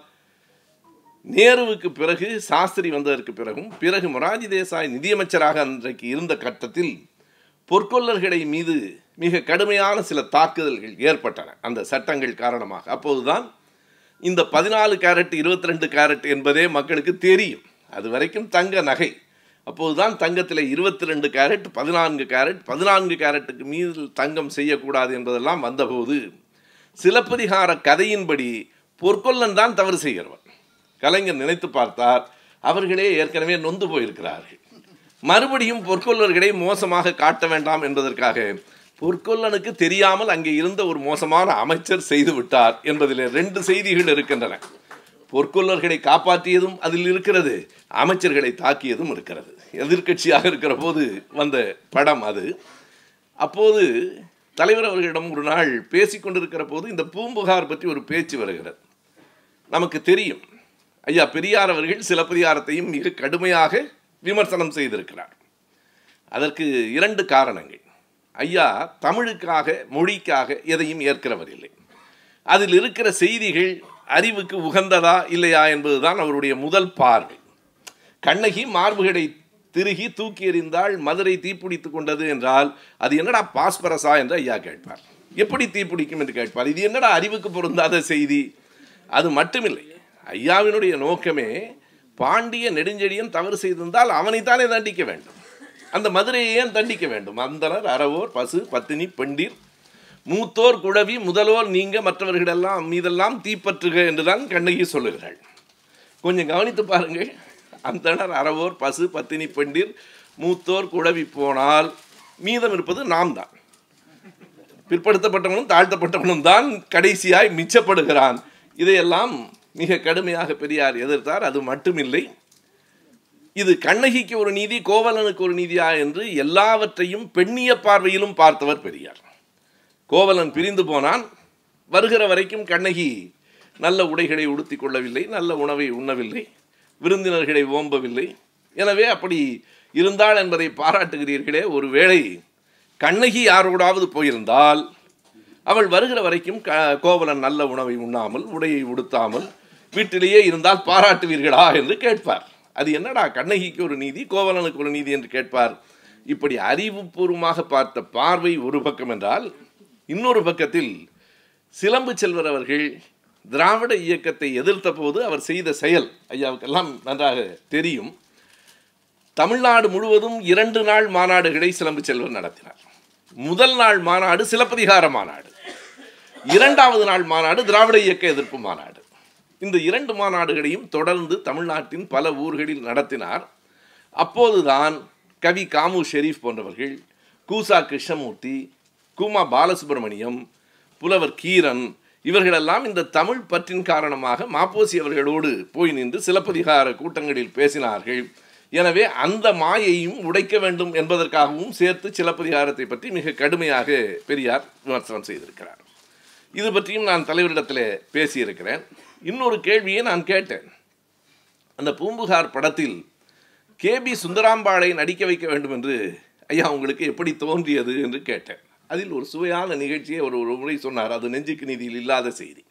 S1: நேருவுக்கு பிறகு சாஸ்திரி வந்ததற்கு பிறகும் பிறகு மொராஜி தேசாய் நிதியமைச்சராக அன்றைக்கு இருந்த கட்டத்தில் பொற்கொள்ளர்களை மீது மிக கடுமையான சில தாக்குதல்கள் ஏற்பட்டன அந்த சட்டங்கள் காரணமாக அப்போதுதான் இந்த பதினாலு கேரட் இருபத்தி ரெண்டு கேரட் என்பதே மக்களுக்கு தெரியும் அது வரைக்கும் தங்க நகை அப்போதுதான் தங்கத்தில் இருபத்தி ரெண்டு கேரட் பதினான்கு கேரட் பதினான்கு கேரட்டுக்கு மீது தங்கம் செய்யக்கூடாது என்பதெல்லாம் வந்தபோது சிலப்பதிகார கதையின்படி பொற்கொல்லன் தான் தவறு செய்கிறவன் கலைஞர் நினைத்து பார்த்தார் அவர்களே ஏற்கனவே நொந்து போயிருக்கிறார்கள் மறுபடியும் பொற்கொல்லர்களை மோசமாக காட்ட வேண்டாம் என்பதற்காக பொற்கொல்லனுக்கு தெரியாமல் அங்கே இருந்த ஒரு மோசமான அமைச்சர் செய்து விட்டார் என்பதில் ரெண்டு செய்திகள் இருக்கின்றன பொற்கொல்லர்களை காப்பாற்றியதும் அதில் இருக்கிறது அமைச்சர்களை தாக்கியதும் இருக்கிறது எதிர்க்கட்சியாக இருக்கிற போது வந்த படம் அது அப்போது தலைவர் அவர்களிடம் ஒரு நாள் பேசிக்கொண்டிருக்கிற போது இந்த பூம்புகார் பற்றி ஒரு பேச்சு வருகிறது நமக்கு தெரியும் ஐயா பெரியார் அவர்கள் சிலப்பதிகாரத்தையும் மிக கடுமையாக விமர்சனம் செய்திருக்கிறார் அதற்கு இரண்டு காரணங்கள் ஐயா தமிழுக்காக மொழிக்காக எதையும் ஏற்கிறவர் இல்லை அதில் இருக்கிற செய்திகள் அறிவுக்கு உகந்ததா இல்லையா என்பதுதான் அவருடைய முதல் பார்வை கண்ணகி மார்புகளை திருகி தூக்கி எறிந்தால் மதுரை தீப்பிடித்து கொண்டது என்றால் அது என்னடா பாஸ்பரஸா என்று ஐயா கேட்பார் எப்படி தீப்பிடிக்கும் என்று கேட்பார் இது என்னடா அறிவுக்கு பொருந்தாத செய்தி அது மட்டுமில்லை ஐயாவினுடைய நோக்கமே பாண்டிய நெடுஞ்செழியன் தவறு செய்திருந்தால் அவனைத்தானே தண்டிக்க வேண்டும் அந்த மதுரையை ஏன் தண்டிக்க வேண்டும் அந்தனர் அறவோர் பசு பத்தினி பெண்டீர் மூத்தோர் குழவி முதல்வோர் நீங்க மற்றவர்களெல்லாம் மீதெல்லாம் தீப்பற்றுக என்றுதான் கண்ணகி சொல்லுகிறாள் கொஞ்சம் கவனித்து பாருங்கள் அந்தனர் அறவோர் பசு பத்தினி பெண்டீர் மூத்தோர் குழவி போனால் மீதம் இருப்பது நாம் தான் பிற்படுத்தப்பட்டவனும் தாழ்த்தப்பட்டவனும் தான் கடைசியாய் மிச்சப்படுகிறான் இதையெல்லாம் மிக கடுமையாக பெரியார் எதிர்த்தார் அது மட்டுமில்லை இது கண்ணகிக்கு ஒரு நீதி கோவலனுக்கு ஒரு நீதியா என்று எல்லாவற்றையும் பெண்ணிய பார்வையிலும் பார்த்தவர் பெரியார் கோவலன் பிரிந்து போனான் வருகிற வரைக்கும் கண்ணகி நல்ல உடைகளை உடுத்தி கொள்ளவில்லை நல்ல உணவை உண்ணவில்லை விருந்தினர்களை ஓம்பவில்லை எனவே அப்படி இருந்தாள் என்பதை பாராட்டுகிறீர்களே ஒருவேளை கண்ணகி யாரோடாவது போயிருந்தால் அவள் வருகிற வரைக்கும் க கோவலன் நல்ல உணவை உண்ணாமல் உடையை உடுத்தாமல் வீட்டிலேயே இருந்தால் பாராட்டுவீர்களா என்று கேட்பார் அது என்னடா கண்ணகிக்கு ஒரு நீதி கோவலனுக்கு ஒரு நீதி என்று கேட்பார் இப்படி அறிவுபூர்வமாக பார்த்த பார்வை ஒரு பக்கம் என்றால் இன்னொரு பக்கத்தில் சிலம்பு செல்வர் அவர்கள் திராவிட இயக்கத்தை எதிர்த்த போது அவர் செய்த செயல் ஐயாவுக்கெல்லாம் நன்றாக தெரியும் தமிழ்நாடு முழுவதும் இரண்டு நாள் மாநாடுகளை சிலம்பு செல்வர் நடத்தினார் முதல் நாள் மாநாடு சிலப்பதிகார மாநாடு இரண்டாவது நாள் மாநாடு திராவிட இயக்க எதிர்ப்பு மாநாடு இந்த இரண்டு மாநாடுகளையும் தொடர்ந்து தமிழ்நாட்டின் பல ஊர்களில் நடத்தினார் அப்போதுதான் கவி காமு ஷெரீப் போன்றவர்கள் கூசா கிருஷ்ணமூர்த்தி கூமா பாலசுப்ரமணியம் புலவர் கீரன் இவர்களெல்லாம் இந்த தமிழ் பற்றின் காரணமாக மாப்போசி அவர்களோடு போய் நின்று சிலப்பதிகார கூட்டங்களில் பேசினார்கள் எனவே அந்த மாயையும் உடைக்க வேண்டும் என்பதற்காகவும் சேர்த்து சிலப்பதிகாரத்தை பற்றி மிக கடுமையாக பெரியார் விமர்சனம் செய்திருக்கிறார் இது பற்றியும் நான் தலைவரிடத்தில் பேசியிருக்கிறேன் இன்னொரு கேள்வியை நான் கேட்டேன் அந்த பூம்புகார் படத்தில் கேபி சுந்தராம்பாளை நடிக்க வைக்க வேண்டும் என்று ஐயா உங்களுக்கு எப்படி தோன்றியது என்று கேட்டேன் அதில் ஒரு சுவையான நிகழ்ச்சியை ஒரு ஒரு முறை சொன்னார் அது நெஞ்சுக்கு நீதியில் இல்லாத செய்தி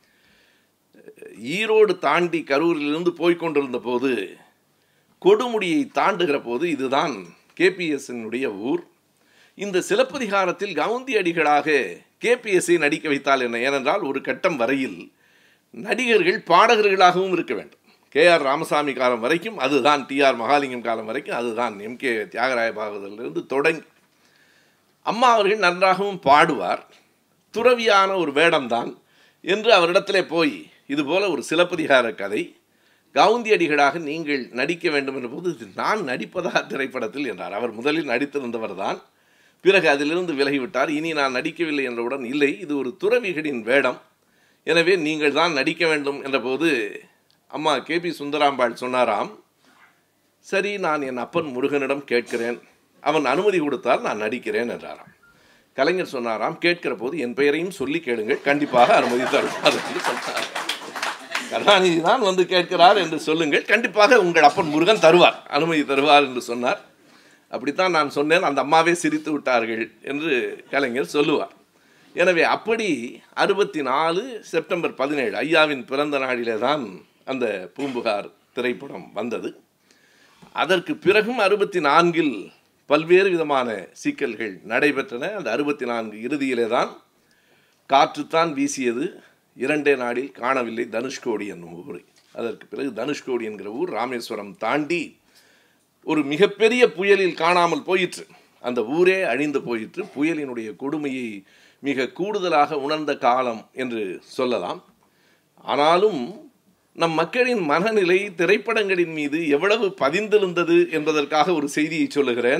S1: ஈரோடு தாண்டி கரூரிலிருந்து போய்கொண்டிருந்த போது கொடுமுடியை தாண்டுகிற போது இதுதான் கேபிஎஸ்னுடைய ஊர் இந்த சிலப்பதிகாரத்தில் கவுந்தி அடிகளாக கேபிஎஸ்ஸை நடிக்க வைத்தால் என்ன ஏனென்றால் ஒரு கட்டம் வரையில் நடிகர்கள் பாடகர்களாகவும் இருக்க வேண்டும் கே ஆர் ராமசாமி காலம் வரைக்கும் அதுதான் டி ஆர் மகாலிங்கம் காலம் வரைக்கும் அதுதான் எம் கே தியாகராய பாகவதிலிருந்து தொடங்கி அம்மா அவர்கள் நன்றாகவும் பாடுவார் துறவியான ஒரு வேடம்தான் என்று அவரிடத்திலே போய் இதுபோல ஒரு சிலப்பதிகார கதை கவுந்தி அடிகளாக நீங்கள் நடிக்க வேண்டும் என்ற போது "இது நான் நடிப்பதா திரைப்படத்தில் என்றார் அவர் முதலில் நடித்திருந்தவர் தான் பிறகு அதிலிருந்து விலகிவிட்டார் இனி நான் நடிக்கவில்லை என்றவுடன் இல்லை இது ஒரு துறவிகளின் வேடம் எனவே நீங்கள் தான் நடிக்க வேண்டும் என்றபோது அம்மா கேபி சுந்தராம்பாள் சொன்னாராம் சரி நான் என் அப்பன் முருகனிடம் கேட்கிறேன் அவன் அனுமதி கொடுத்தால் நான் நடிக்கிறேன் என்றாராம் கலைஞர் சொன்னாராம் கேட்கிற போது என் பெயரையும் சொல்லி கேளுங்கள் கண்டிப்பாக அனுமதி தருவார் என்று சொன்னார் கருணாநிதி தான் வந்து கேட்கிறார் என்று சொல்லுங்கள் கண்டிப்பாக உங்கள் அப்பன் முருகன் தருவார் அனுமதி தருவார் என்று சொன்னார் அப்படித்தான் நான் சொன்னேன் அந்த அம்மாவே சிரித்து விட்டார்கள் என்று கலைஞர் சொல்லுவார் எனவே அப்படி அறுபத்தி நாலு செப்டம்பர் பதினேழு ஐயாவின் பிறந்த நாளிலே தான் அந்த பூம்புகார் திரைப்படம் வந்தது அதற்கு பிறகும் அறுபத்தி நான்கில் பல்வேறு விதமான சிக்கல்கள் நடைபெற்றன அந்த அறுபத்தி நான்கு இறுதியிலே தான் காற்றுத்தான் வீசியது இரண்டே நாளில் காணவில்லை தனுஷ்கோடி என்னும் ஊரை அதற்கு பிறகு தனுஷ்கோடி என்கிற ஊர் ராமேஸ்வரம் தாண்டி ஒரு மிகப்பெரிய புயலில் காணாமல் போயிற்று அந்த ஊரே அழிந்து போயிற்று புயலினுடைய கொடுமையை மிக கூடுதலாக உணர்ந்த காலம் என்று சொல்லலாம் ஆனாலும் நம் மக்களின் மனநிலை திரைப்படங்களின் மீது எவ்வளவு பதிந்திருந்தது என்பதற்காக ஒரு செய்தியை சொல்லுகிறேன்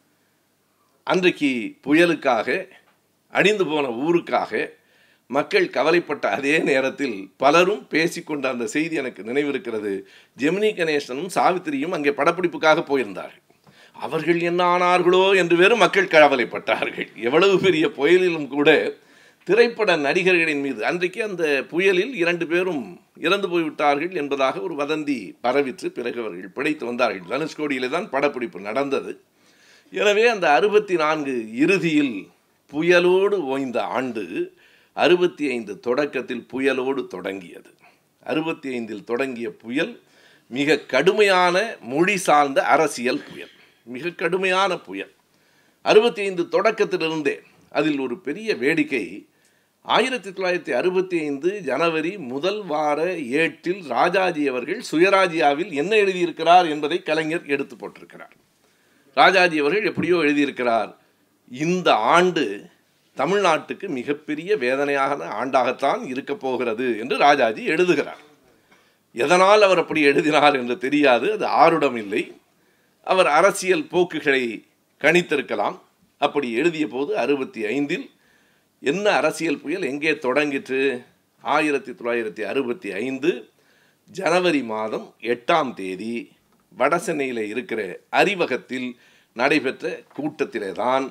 S1: அன்றைக்கு புயலுக்காக அழிந்து போன ஊருக்காக மக்கள் கவலைப்பட்ட அதே நேரத்தில் பலரும் பேசிக்கொண்ட அந்த செய்தி எனக்கு நினைவிருக்கிறது ஜெமினி கணேசனும் சாவித்திரியும் அங்கே படப்பிடிப்புக்காக போயிருந்தார்கள் அவர்கள் என்ன ஆனார்களோ என்று வேறு மக்கள் கவலைப்பட்டார்கள் எவ்வளவு பெரிய புயலிலும் கூட திரைப்பட நடிகர்களின் மீது அன்றைக்கு அந்த புயலில் இரண்டு பேரும் இறந்து போய்விட்டார்கள் என்பதாக ஒரு வதந்தி பரவிற்று பிறகு அவர்கள் பிழைத்து வந்தார்கள் தனுஷ்கோடியிலே தான் படப்பிடிப்பு நடந்தது எனவே அந்த அறுபத்தி நான்கு இறுதியில் புயலோடு ஓய்ந்த ஆண்டு அறுபத்தி ஐந்து தொடக்கத்தில் புயலோடு தொடங்கியது அறுபத்தி ஐந்தில் தொடங்கிய புயல் மிக கடுமையான மொழி சார்ந்த அரசியல் புயல் மிக கடுமையான புயல் அறுபத்தி ஐந்து தொடக்கத்திலிருந்தே அதில் ஒரு பெரிய வேடிக்கை ஆயிரத்தி தொள்ளாயிரத்தி அறுபத்தி ஐந்து ஜனவரி முதல் வார ஏட்டில் ராஜாஜி அவர்கள் சுயராஜ்யாவில் என்ன எழுதியிருக்கிறார் என்பதை கலைஞர் எடுத்து போட்டிருக்கிறார் ராஜாஜி அவர்கள் எப்படியோ எழுதியிருக்கிறார் இந்த ஆண்டு தமிழ்நாட்டுக்கு மிகப்பெரிய வேதனையான ஆண்டாகத்தான் இருக்கப் போகிறது என்று ராஜாஜி எழுதுகிறார் எதனால் அவர் அப்படி எழுதினார் என்று தெரியாது அது ஆருடம் இல்லை அவர் அரசியல் போக்குகளை கணித்திருக்கலாம் அப்படி எழுதிய போது அறுபத்தி ஐந்தில் என்ன அரசியல் புயல் எங்கே தொடங்கிற்று ஆயிரத்தி தொள்ளாயிரத்தி அறுபத்தி ஐந்து ஜனவரி மாதம் எட்டாம் தேதி வடசென்னையில் இருக்கிற அறிவகத்தில் நடைபெற்ற கூட்டத்திலே தான்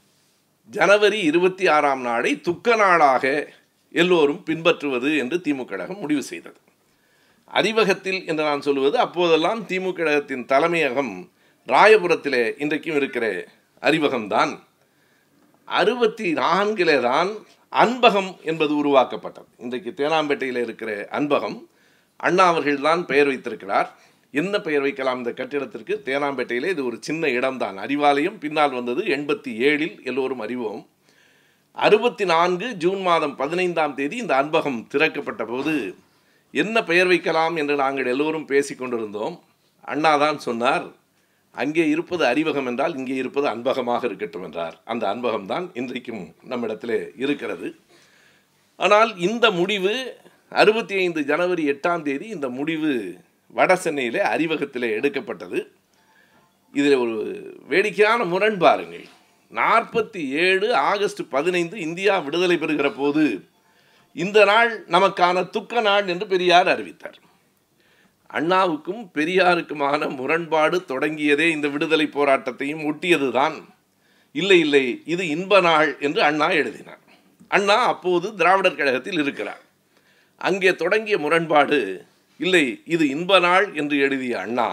S1: ஜனவரி இருபத்தி ஆறாம் நாளை துக்க நாளாக எல்லோரும் பின்பற்றுவது என்று திமுக கழகம் முடிவு செய்தது அறிவகத்தில் என்று நான் சொல்வது அப்போதெல்லாம் திமுக கழகத்தின் தலைமையகம் ராயபுரத்திலே இன்றைக்கும் இருக்கிற அறிவகம்தான் அறுபத்தி நான்கிலே தான் அன்பகம் என்பது உருவாக்கப்பட்டது இன்றைக்கு தேனாம்பேட்டையில் இருக்கிற அன்பகம் அண்ணா அவர்கள் தான் பெயர் வைத்திருக்கிறார் என்ன பெயர் வைக்கலாம் இந்த கட்டிடத்திற்கு தேனாம்பேட்டையிலே இது ஒரு சின்ன இடம்தான் அறிவாலயம் பின்னால் வந்தது எண்பத்தி ஏழில் எல்லோரும் அறிவோம் அறுபத்தி நான்கு ஜூன் மாதம் பதினைந்தாம் தேதி இந்த அன்பகம் திறக்கப்பட்ட போது என்ன பெயர் வைக்கலாம் என்று நாங்கள் எல்லோரும் பேசிக்கொண்டிருந்தோம் அண்ணா தான் சொன்னார் அங்கே இருப்பது அறிவகம் என்றால் இங்கே இருப்பது அன்பகமாக இருக்கட்டும் என்றார் அந்த அன்பகம் தான் இன்றைக்கும் நம்மிடத்திலே இருக்கிறது ஆனால் இந்த முடிவு அறுபத்தி ஐந்து ஜனவரி எட்டாம் தேதி இந்த முடிவு வட சென்னையிலே அறிவகத்திலே எடுக்கப்பட்டது இதில் ஒரு வேடிக்கையான முரண் பாருங்கள் நாற்பத்தி ஏழு ஆகஸ்ட் பதினைந்து இந்தியா விடுதலை பெறுகிற போது இந்த நாள் நமக்கான துக்க நாள் என்று பெரியார் அறிவித்தார் அண்ணாவுக்கும் பெரியாருக்குமான முரண்பாடு தொடங்கியதே இந்த விடுதலை போராட்டத்தையும் ஒட்டியதுதான் இல்லை இல்லை இது இன்ப நாள் என்று அண்ணா எழுதினார் அண்ணா அப்போது திராவிடர் கழகத்தில் இருக்கிறார் அங்கே தொடங்கிய முரண்பாடு இல்லை இது இன்ப நாள் என்று எழுதிய அண்ணா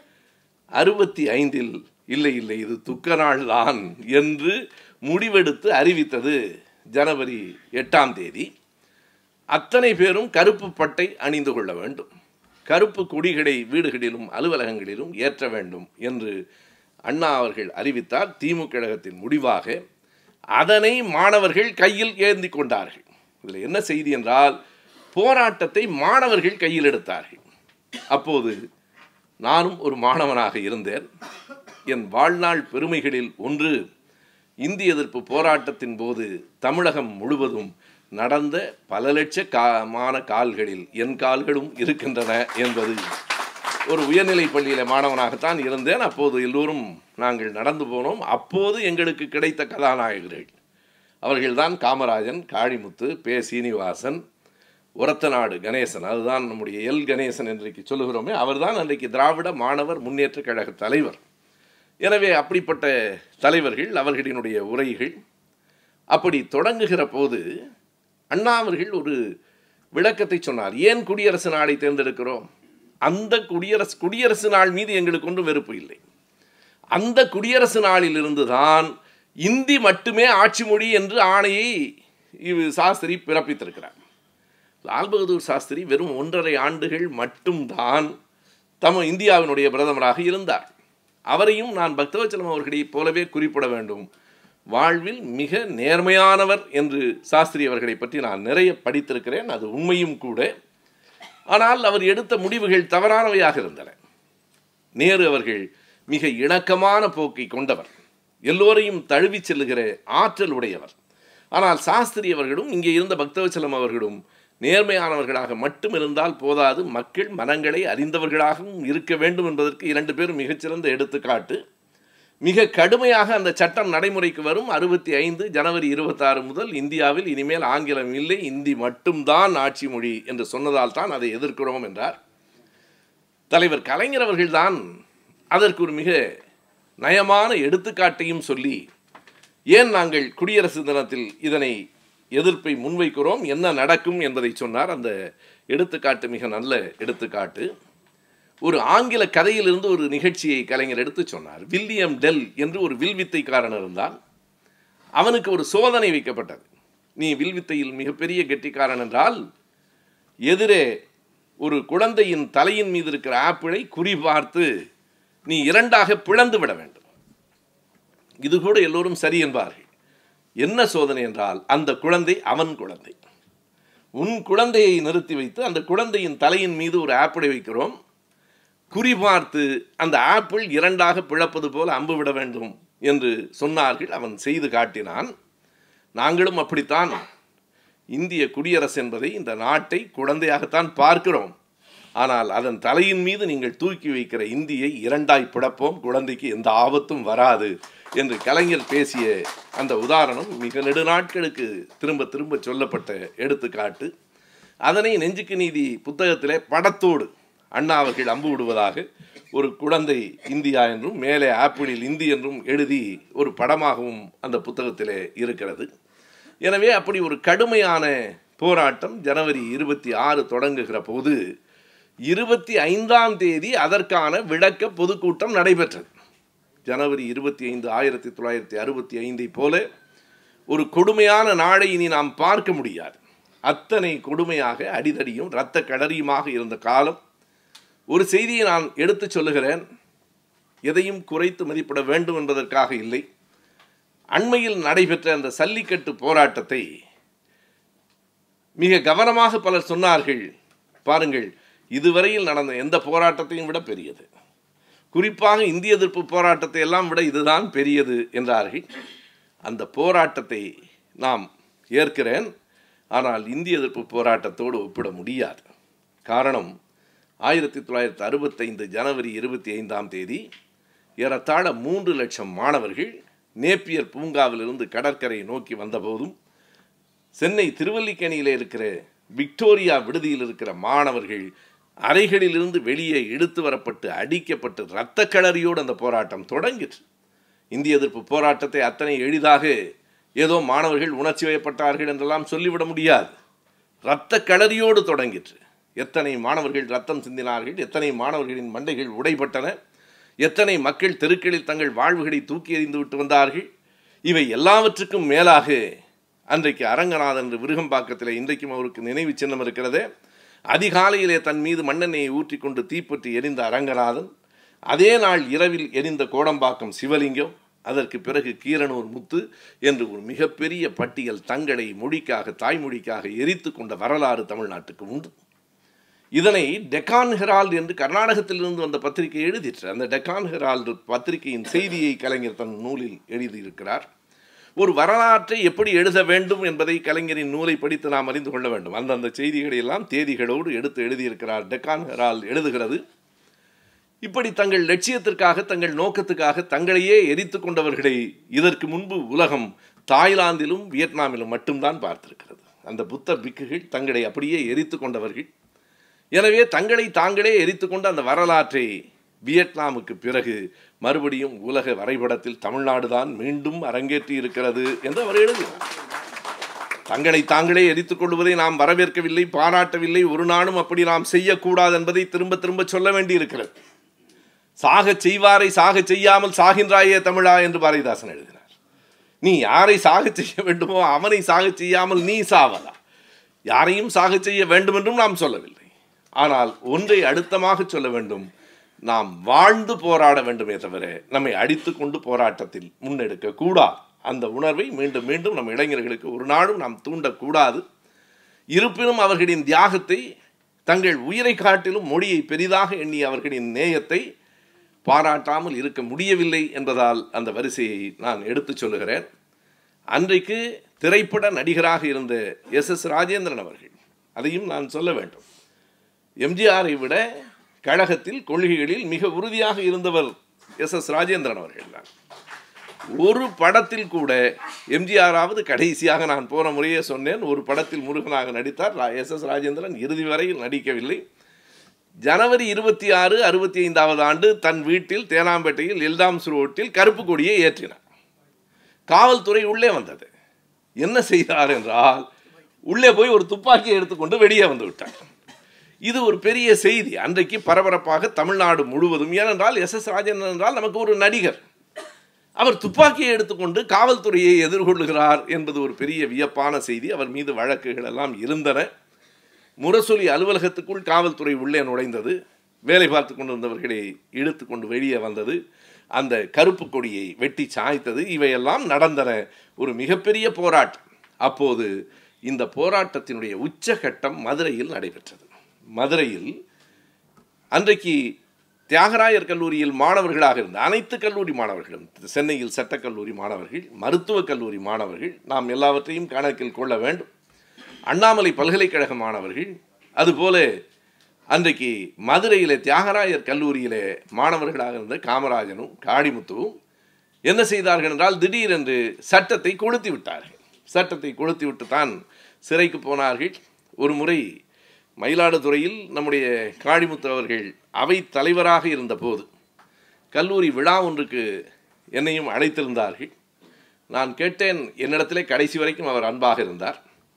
S1: அறுபத்தி ஐந்தில் இல்லை இல்லை இது துக்க நாள் தான் என்று முடிவெடுத்து அறிவித்தது ஜனவரி எட்டாம் தேதி அத்தனை பேரும் கருப்பு பட்டை அணிந்து கொள்ள வேண்டும் கருப்பு கொடிகளை வீடுகளிலும் அலுவலகங்களிலும் ஏற்ற வேண்டும் என்று அண்ணா அவர்கள் அறிவித்தார் திமுக கழகத்தின் முடிவாக அதனை மாணவர்கள் கையில் ஏந்தி கொண்டார்கள் இதில் என்ன செய்தி என்றால் போராட்டத்தை மாணவர்கள் கையில் எடுத்தார்கள் அப்போது நானும் ஒரு மாணவனாக இருந்தேன் என் வாழ்நாள் பெருமைகளில் ஒன்று இந்திய எதிர்ப்பு போராட்டத்தின் போது தமிழகம் முழுவதும் நடந்த பல லட்ச காமான கால்களில் என் கால்களும் இருக்கின்றன என்பது ஒரு உயர்நிலை பள்ளியில் மாணவனாகத்தான் இருந்தேன் அப்போது எல்லோரும் நாங்கள் நடந்து போனோம் அப்போது எங்களுக்கு கிடைத்த கதாநாயகர்கள் அவர்கள்தான் காமராஜன் காளிமுத்து பே சீனிவாசன் உரத்தநாடு கணேசன் அதுதான் நம்முடைய எல் கணேசன் இன்றைக்கு சொல்லுகிறோமே அவர்தான் அன்றைக்கு திராவிட மாணவர் முன்னேற்ற கழக தலைவர் எனவே அப்படிப்பட்ட தலைவர்கள் அவர்களினுடைய உரைகள் அப்படி தொடங்குகிற போது அண்ணா அவர்கள் ஒரு விளக்கத்தை சொன்னார் ஏன் குடியரசு நாளை தேர்ந்தெடுக்கிறோம் அந்த குடியரசு குடியரசு நாள் மீது எங்களுக்கு ஒன்றும் வெறுப்பு இல்லை அந்த குடியரசு நாளிலிருந்து தான் இந்தி மட்டுமே ஆட்சி மொழி என்று ஆணையை இவ் சாஸ்திரி பிறப்பித்திருக்கிறார் லால் பகதூர் சாஸ்திரி வெறும் ஒன்றரை ஆண்டுகள் மட்டும்தான் தம இந்தியாவினுடைய பிரதமராக இருந்தார் அவரையும் நான் பக்தவச்சலம் அவர்களைப் போலவே குறிப்பிட வேண்டும் வாழ்வில் மிக நேர்மையானவர் என்று சாஸ்திரி அவர்களை பற்றி நான் நிறைய படித்திருக்கிறேன் அது உண்மையும் கூட ஆனால் அவர் எடுத்த முடிவுகள் தவறானவையாக இருந்தன நேரு அவர்கள் மிக இணக்கமான போக்கை கொண்டவர் எல்லோரையும் தழுவிச் செல்லுகிற ஆற்றல் உடையவர் ஆனால் சாஸ்திரி அவர்களும் இங்கே இருந்த பக்தவச்சலம் அவர்களும் நேர்மையானவர்களாக மட்டும் இருந்தால் போதாது மக்கள் மனங்களை அறிந்தவர்களாகவும் இருக்க வேண்டும் என்பதற்கு இரண்டு பேரும் மிகச்சிறந்த எடுத்துக்காட்டு மிக கடுமையாக அந்த சட்டம் நடைமுறைக்கு வரும் அறுபத்தி ஐந்து ஜனவரி இருபத்தாறு முதல் இந்தியாவில் இனிமேல் ஆங்கிலம் இல்லை இந்தி மட்டும்தான் ஆட்சி மொழி என்று சொன்னதால் தான் அதை எதிர்க்கிறோம் என்றார் தலைவர் கலைஞர் அவர்கள்தான் அதற்கு ஒரு மிக நயமான எடுத்துக்காட்டையும் சொல்லி ஏன் நாங்கள் குடியரசு தினத்தில் இதனை எதிர்ப்பை முன்வைக்கிறோம் என்ன நடக்கும் என்பதை சொன்னார் அந்த எடுத்துக்காட்டு மிக நல்ல எடுத்துக்காட்டு ஒரு ஆங்கில கதையிலிருந்து ஒரு நிகழ்ச்சியை கலைஞர் எடுத்து சொன்னார் வில்லியம் டெல் என்று ஒரு வில்வித்தைக்காரன் இருந்தான் அவனுக்கு ஒரு சோதனை வைக்கப்பட்டது நீ வில்வித்தையில் மிகப்பெரிய கெட்டிக்காரன் என்றால் எதிரே ஒரு குழந்தையின் தலையின் மீது இருக்கிற ஆப்பிளை குறிபார்த்து நீ இரண்டாக பிளந்து விட வேண்டும் இது கூட எல்லோரும் சரி என்பார்கள் என்ன சோதனை என்றால் அந்த குழந்தை அவன் குழந்தை உன் குழந்தையை நிறுத்தி வைத்து அந்த குழந்தையின் தலையின் மீது ஒரு ஆப்பிளை வைக்கிறோம் குறிபார்த்து அந்த ஆப்பிள் இரண்டாக பிளப்பது போல அம்பு விட வேண்டும் என்று சொன்னார்கள் அவன் செய்து காட்டினான் நாங்களும் அப்படித்தான் இந்திய குடியரசு என்பதை இந்த நாட்டை குழந்தையாகத்தான் பார்க்கிறோம் ஆனால் அதன் தலையின் மீது நீங்கள் தூக்கி வைக்கிற இந்தியை இரண்டாய் பிளப்போம் குழந்தைக்கு எந்த ஆபத்தும் வராது என்று கலைஞர் பேசிய அந்த உதாரணம் மிக நெடுநாட்களுக்கு திரும்ப திரும்ப சொல்லப்பட்ட எடுத்துக்காட்டு அதனை நெஞ்சுக்கு நீதி புத்தகத்திலே படத்தோடு அண்ணா அவர்கள் அம்பு விடுவதாக ஒரு குழந்தை இந்தியா என்றும் மேலே ஆப்பிளில் இந்தி என்றும் எழுதி ஒரு படமாகவும் அந்த புத்தகத்திலே இருக்கிறது எனவே அப்படி ஒரு கடுமையான போராட்டம் ஜனவரி இருபத்தி ஆறு தொடங்குகிற போது இருபத்தி ஐந்தாம் தேதி அதற்கான விளக்க பொதுக்கூட்டம் நடைபெற்றது ஜனவரி இருபத்தி ஐந்து ஆயிரத்தி தொள்ளாயிரத்தி அறுபத்தி ஐந்தை போல ஒரு கொடுமையான நாளை இனி நாம் பார்க்க முடியாது அத்தனை கொடுமையாக அடிதடியும் இரத்த கடறியுமாக இருந்த காலம் ஒரு செய்தியை நான் எடுத்துச் சொல்லுகிறேன் எதையும் குறைத்து மதிப்பிட வேண்டும் என்பதற்காக இல்லை அண்மையில் நடைபெற்ற அந்த சல்லிக்கட்டு போராட்டத்தை மிக கவனமாக பலர் சொன்னார்கள் பாருங்கள் இதுவரையில் நடந்த எந்த போராட்டத்தையும் விட பெரியது குறிப்பாக இந்திய எதிர்ப்பு போராட்டத்தை எல்லாம் விட இதுதான் பெரியது என்றார்கள் அந்த போராட்டத்தை நாம் ஏற்கிறேன் ஆனால் இந்திய எதிர்ப்பு போராட்டத்தோடு ஒப்பிட முடியாது காரணம் ஆயிரத்தி தொள்ளாயிரத்தி அறுபத்தைந்து ஜனவரி இருபத்தி ஐந்தாம் தேதி ஏறத்தாழ மூன்று லட்சம் மாணவர்கள் நேப்பியர் பூங்காவிலிருந்து கடற்கரை நோக்கி வந்தபோதும் சென்னை திருவல்லிக்கேணியில் இருக்கிற விக்டோரியா விடுதியில் இருக்கிற மாணவர்கள் அறைகளிலிருந்து வெளியே இழுத்து வரப்பட்டு அடிக்கப்பட்டு இரத்த களறியோடு அந்த போராட்டம் தொடங்கிற்று இந்திய எதிர்ப்பு போராட்டத்தை அத்தனை எளிதாக ஏதோ மாணவர்கள் உணர்ச்சி வயப்பட்டார்கள் என்றெல்லாம் சொல்லிவிட முடியாது இரத்த களறியோடு தொடங்கிற்று எத்தனை மாணவர்கள் ரத்தம் சிந்தினார்கள் எத்தனை மாணவர்களின் மண்டைகள் உடைபட்டன எத்தனை மக்கள் தெருக்களில் தங்கள் வாழ்வுகளை தூக்கி எறிந்து விட்டு வந்தார்கள் இவை எல்லாவற்றுக்கும் மேலாக அன்றைக்கு அரங்கநாதன் என்று விருகம்பாக்கத்தில் இன்றைக்கும் அவருக்கு நினைவு சின்னம் இருக்கிறது அதிகாலையிலே தன் மீது மண்ணெண்ணெயை ஊற்றி கொண்டு தீப்பற்றி எரிந்த அரங்கநாதன் அதே நாள் இரவில் எரிந்த கோடம்பாக்கம் சிவலிங்கம் அதற்கு பிறகு கீரனூர் முத்து என்று ஒரு மிகப்பெரிய பட்டியல் தங்களை மொழிக்காக தாய்மொழிக்காக எரித்து கொண்ட வரலாறு தமிழ்நாட்டுக்கு உண்டு இதனை டெக்கான் ஹெரால்டு என்று கர்நாடகத்திலிருந்து வந்த பத்திரிகை எழுதிற்று அந்த டெக்கான் ஹெரால்டு பத்திரிகையின் செய்தியை கலைஞர் தன் நூலில் எழுதியிருக்கிறார் ஒரு வரலாற்றை எப்படி எழுத வேண்டும் என்பதை கலைஞரின் நூலை படித்து நாம் அறிந்து கொள்ள வேண்டும் அந்தந்த செய்திகளை எல்லாம் தேதிகளோடு எடுத்து எழுதியிருக்கிறார் டெக்கான் ஹெரால்டு எழுதுகிறது இப்படி தங்கள் லட்சியத்திற்காக தங்கள் நோக்கத்துக்காக தங்களையே எரித்து கொண்டவர்களை இதற்கு முன்பு உலகம் தாய்லாந்திலும் வியட்நாமிலும் மட்டும்தான் பார்த்திருக்கிறது அந்த புத்த பிக்குகள் தங்களை அப்படியே எரித்து கொண்டவர்கள் எனவே தங்களை தாங்களே எரித்து கொண்ட அந்த வரலாற்றை வியட்நாமுக்கு பிறகு மறுபடியும் உலக வரைபடத்தில் தமிழ்நாடு தான் மீண்டும் அரங்கேற்றி இருக்கிறது என்று அவர் எழுதினார் தங்களை தாங்களே எரித்துக் கொள்வதை நாம் வரவேற்கவில்லை பாராட்டவில்லை ஒரு நாளும் அப்படி நாம் செய்யக்கூடாது என்பதை திரும்ப திரும்ப சொல்ல வேண்டியிருக்கிறது சாகச் செய்வாரை சாகச் செய்யாமல் சாகின்றாயே தமிழா என்று பாரதிதாசன் எழுதினார் நீ யாரை சாகச் செய்ய வேண்டுமோ அவனை சாகச் செய்யாமல் நீ சாவதா யாரையும் சாகச் செய்ய வேண்டும் என்றும் நாம் சொல்லவில்லை ஆனால் ஒன்றை அழுத்தமாக சொல்ல வேண்டும் நாம் வாழ்ந்து போராட வேண்டுமே தவிர நம்மை அடித்துக்கொண்டு போராட்டத்தில் முன்னெடுக்க கூடாது அந்த உணர்வை மீண்டும் மீண்டும் நம் இளைஞர்களுக்கு ஒரு நாளும் நாம் தூண்டக்கூடாது இருப்பினும் அவர்களின் தியாகத்தை தங்கள் உயிரை காட்டிலும் மொழியை பெரிதாக எண்ணி அவர்களின் நேயத்தை பாராட்டாமல் இருக்க முடியவில்லை என்பதால் அந்த வரிசையை நான் எடுத்துச் சொல்லுகிறேன் அன்றைக்கு திரைப்பட நடிகராக இருந்த எஸ் எஸ் ராஜேந்திரன் அவர்கள் அதையும் நான் சொல்ல வேண்டும் எம்ஜிஆரை விட கழகத்தில் கொள்கைகளில் மிக உறுதியாக இருந்தவர் எஸ் எஸ் ராஜேந்திரன் அவர்கள் தான் ஒரு படத்தில் கூட எம்ஜிஆராவது கடைசியாக நான் போன முறையே சொன்னேன் ஒரு படத்தில் முருகனாக நடித்தார் எஸ் எஸ் ராஜேந்திரன் இறுதி வரையில் நடிக்கவில்லை ஜனவரி இருபத்தி ஆறு அறுபத்தி ஐந்தாவது ஆண்டு தன் வீட்டில் தேனாம்பேட்டையில் எல்தாம்ஸ் ரோட்டில் கருப்பு கொடியை ஏற்றினார் காவல்துறை உள்ளே வந்தது என்ன செய்தார் என்றால் உள்ளே போய் ஒரு துப்பாக்கியை எடுத்துக்கொண்டு வெளியே வந்து விட்டார் இது ஒரு பெரிய செய்தி அன்றைக்கு பரபரப்பாக தமிழ்நாடு முழுவதும் ஏனென்றால் எஸ் எஸ் ராஜேந்திரன் என்றால் நமக்கு ஒரு நடிகர் அவர் துப்பாக்கியை எடுத்துக்கொண்டு காவல்துறையை எதிர்கொள்ளுகிறார் என்பது ஒரு பெரிய வியப்பான செய்தி அவர் மீது வழக்குகள் எல்லாம் இருந்தன முரசொலி அலுவலகத்துக்குள் காவல்துறை உள்ளே நுழைந்தது வேலை பார்த்து கொண்டிருந்தவர்களை இழுத்து கொண்டு வெளியே வந்தது அந்த கருப்பு கொடியை வெட்டி சாய்த்தது இவையெல்லாம் நடந்தன ஒரு மிகப்பெரிய போராட்டம் அப்போது இந்த போராட்டத்தினுடைய உச்சகட்டம் மதுரையில் நடைபெற்றது மதுரையில் அன்றைக்கு தியாகராயர் கல்லூரியில் மாணவர்களாக இருந்த அனைத்து கல்லூரி மாணவர்களும் சென்னையில் சட்டக்கல்லூரி மாணவர்கள் மருத்துவக் கல்லூரி மாணவர்கள் நாம் எல்லாவற்றையும் கணக்கில் கொள்ள வேண்டும் அண்ணாமலை பல்கலைக்கழக மாணவர்கள் அதுபோல அன்றைக்கு மதுரையிலே தியாகராயர் கல்லூரியிலே மாணவர்களாக இருந்த காமராஜனும் காளிமுத்துவும் என்ன செய்தார்கள் என்றால் திடீரென்று சட்டத்தை கொளுத்தி விட்டார்கள் சட்டத்தை கொளுத்தி விட்டு தான் சிறைக்கு போனார்கள் ஒரு முறை மயிலாடுதுறையில் நம்முடைய காளிமுத்து அவர்கள் அவை தலைவராக இருந்தபோது கல்லூரி விழா ஒன்றுக்கு என்னையும் அழைத்திருந்தார்கள் நான் கேட்டேன் என்னிடத்திலே கடைசி வரைக்கும் அவர் அன்பாக இருந்தார்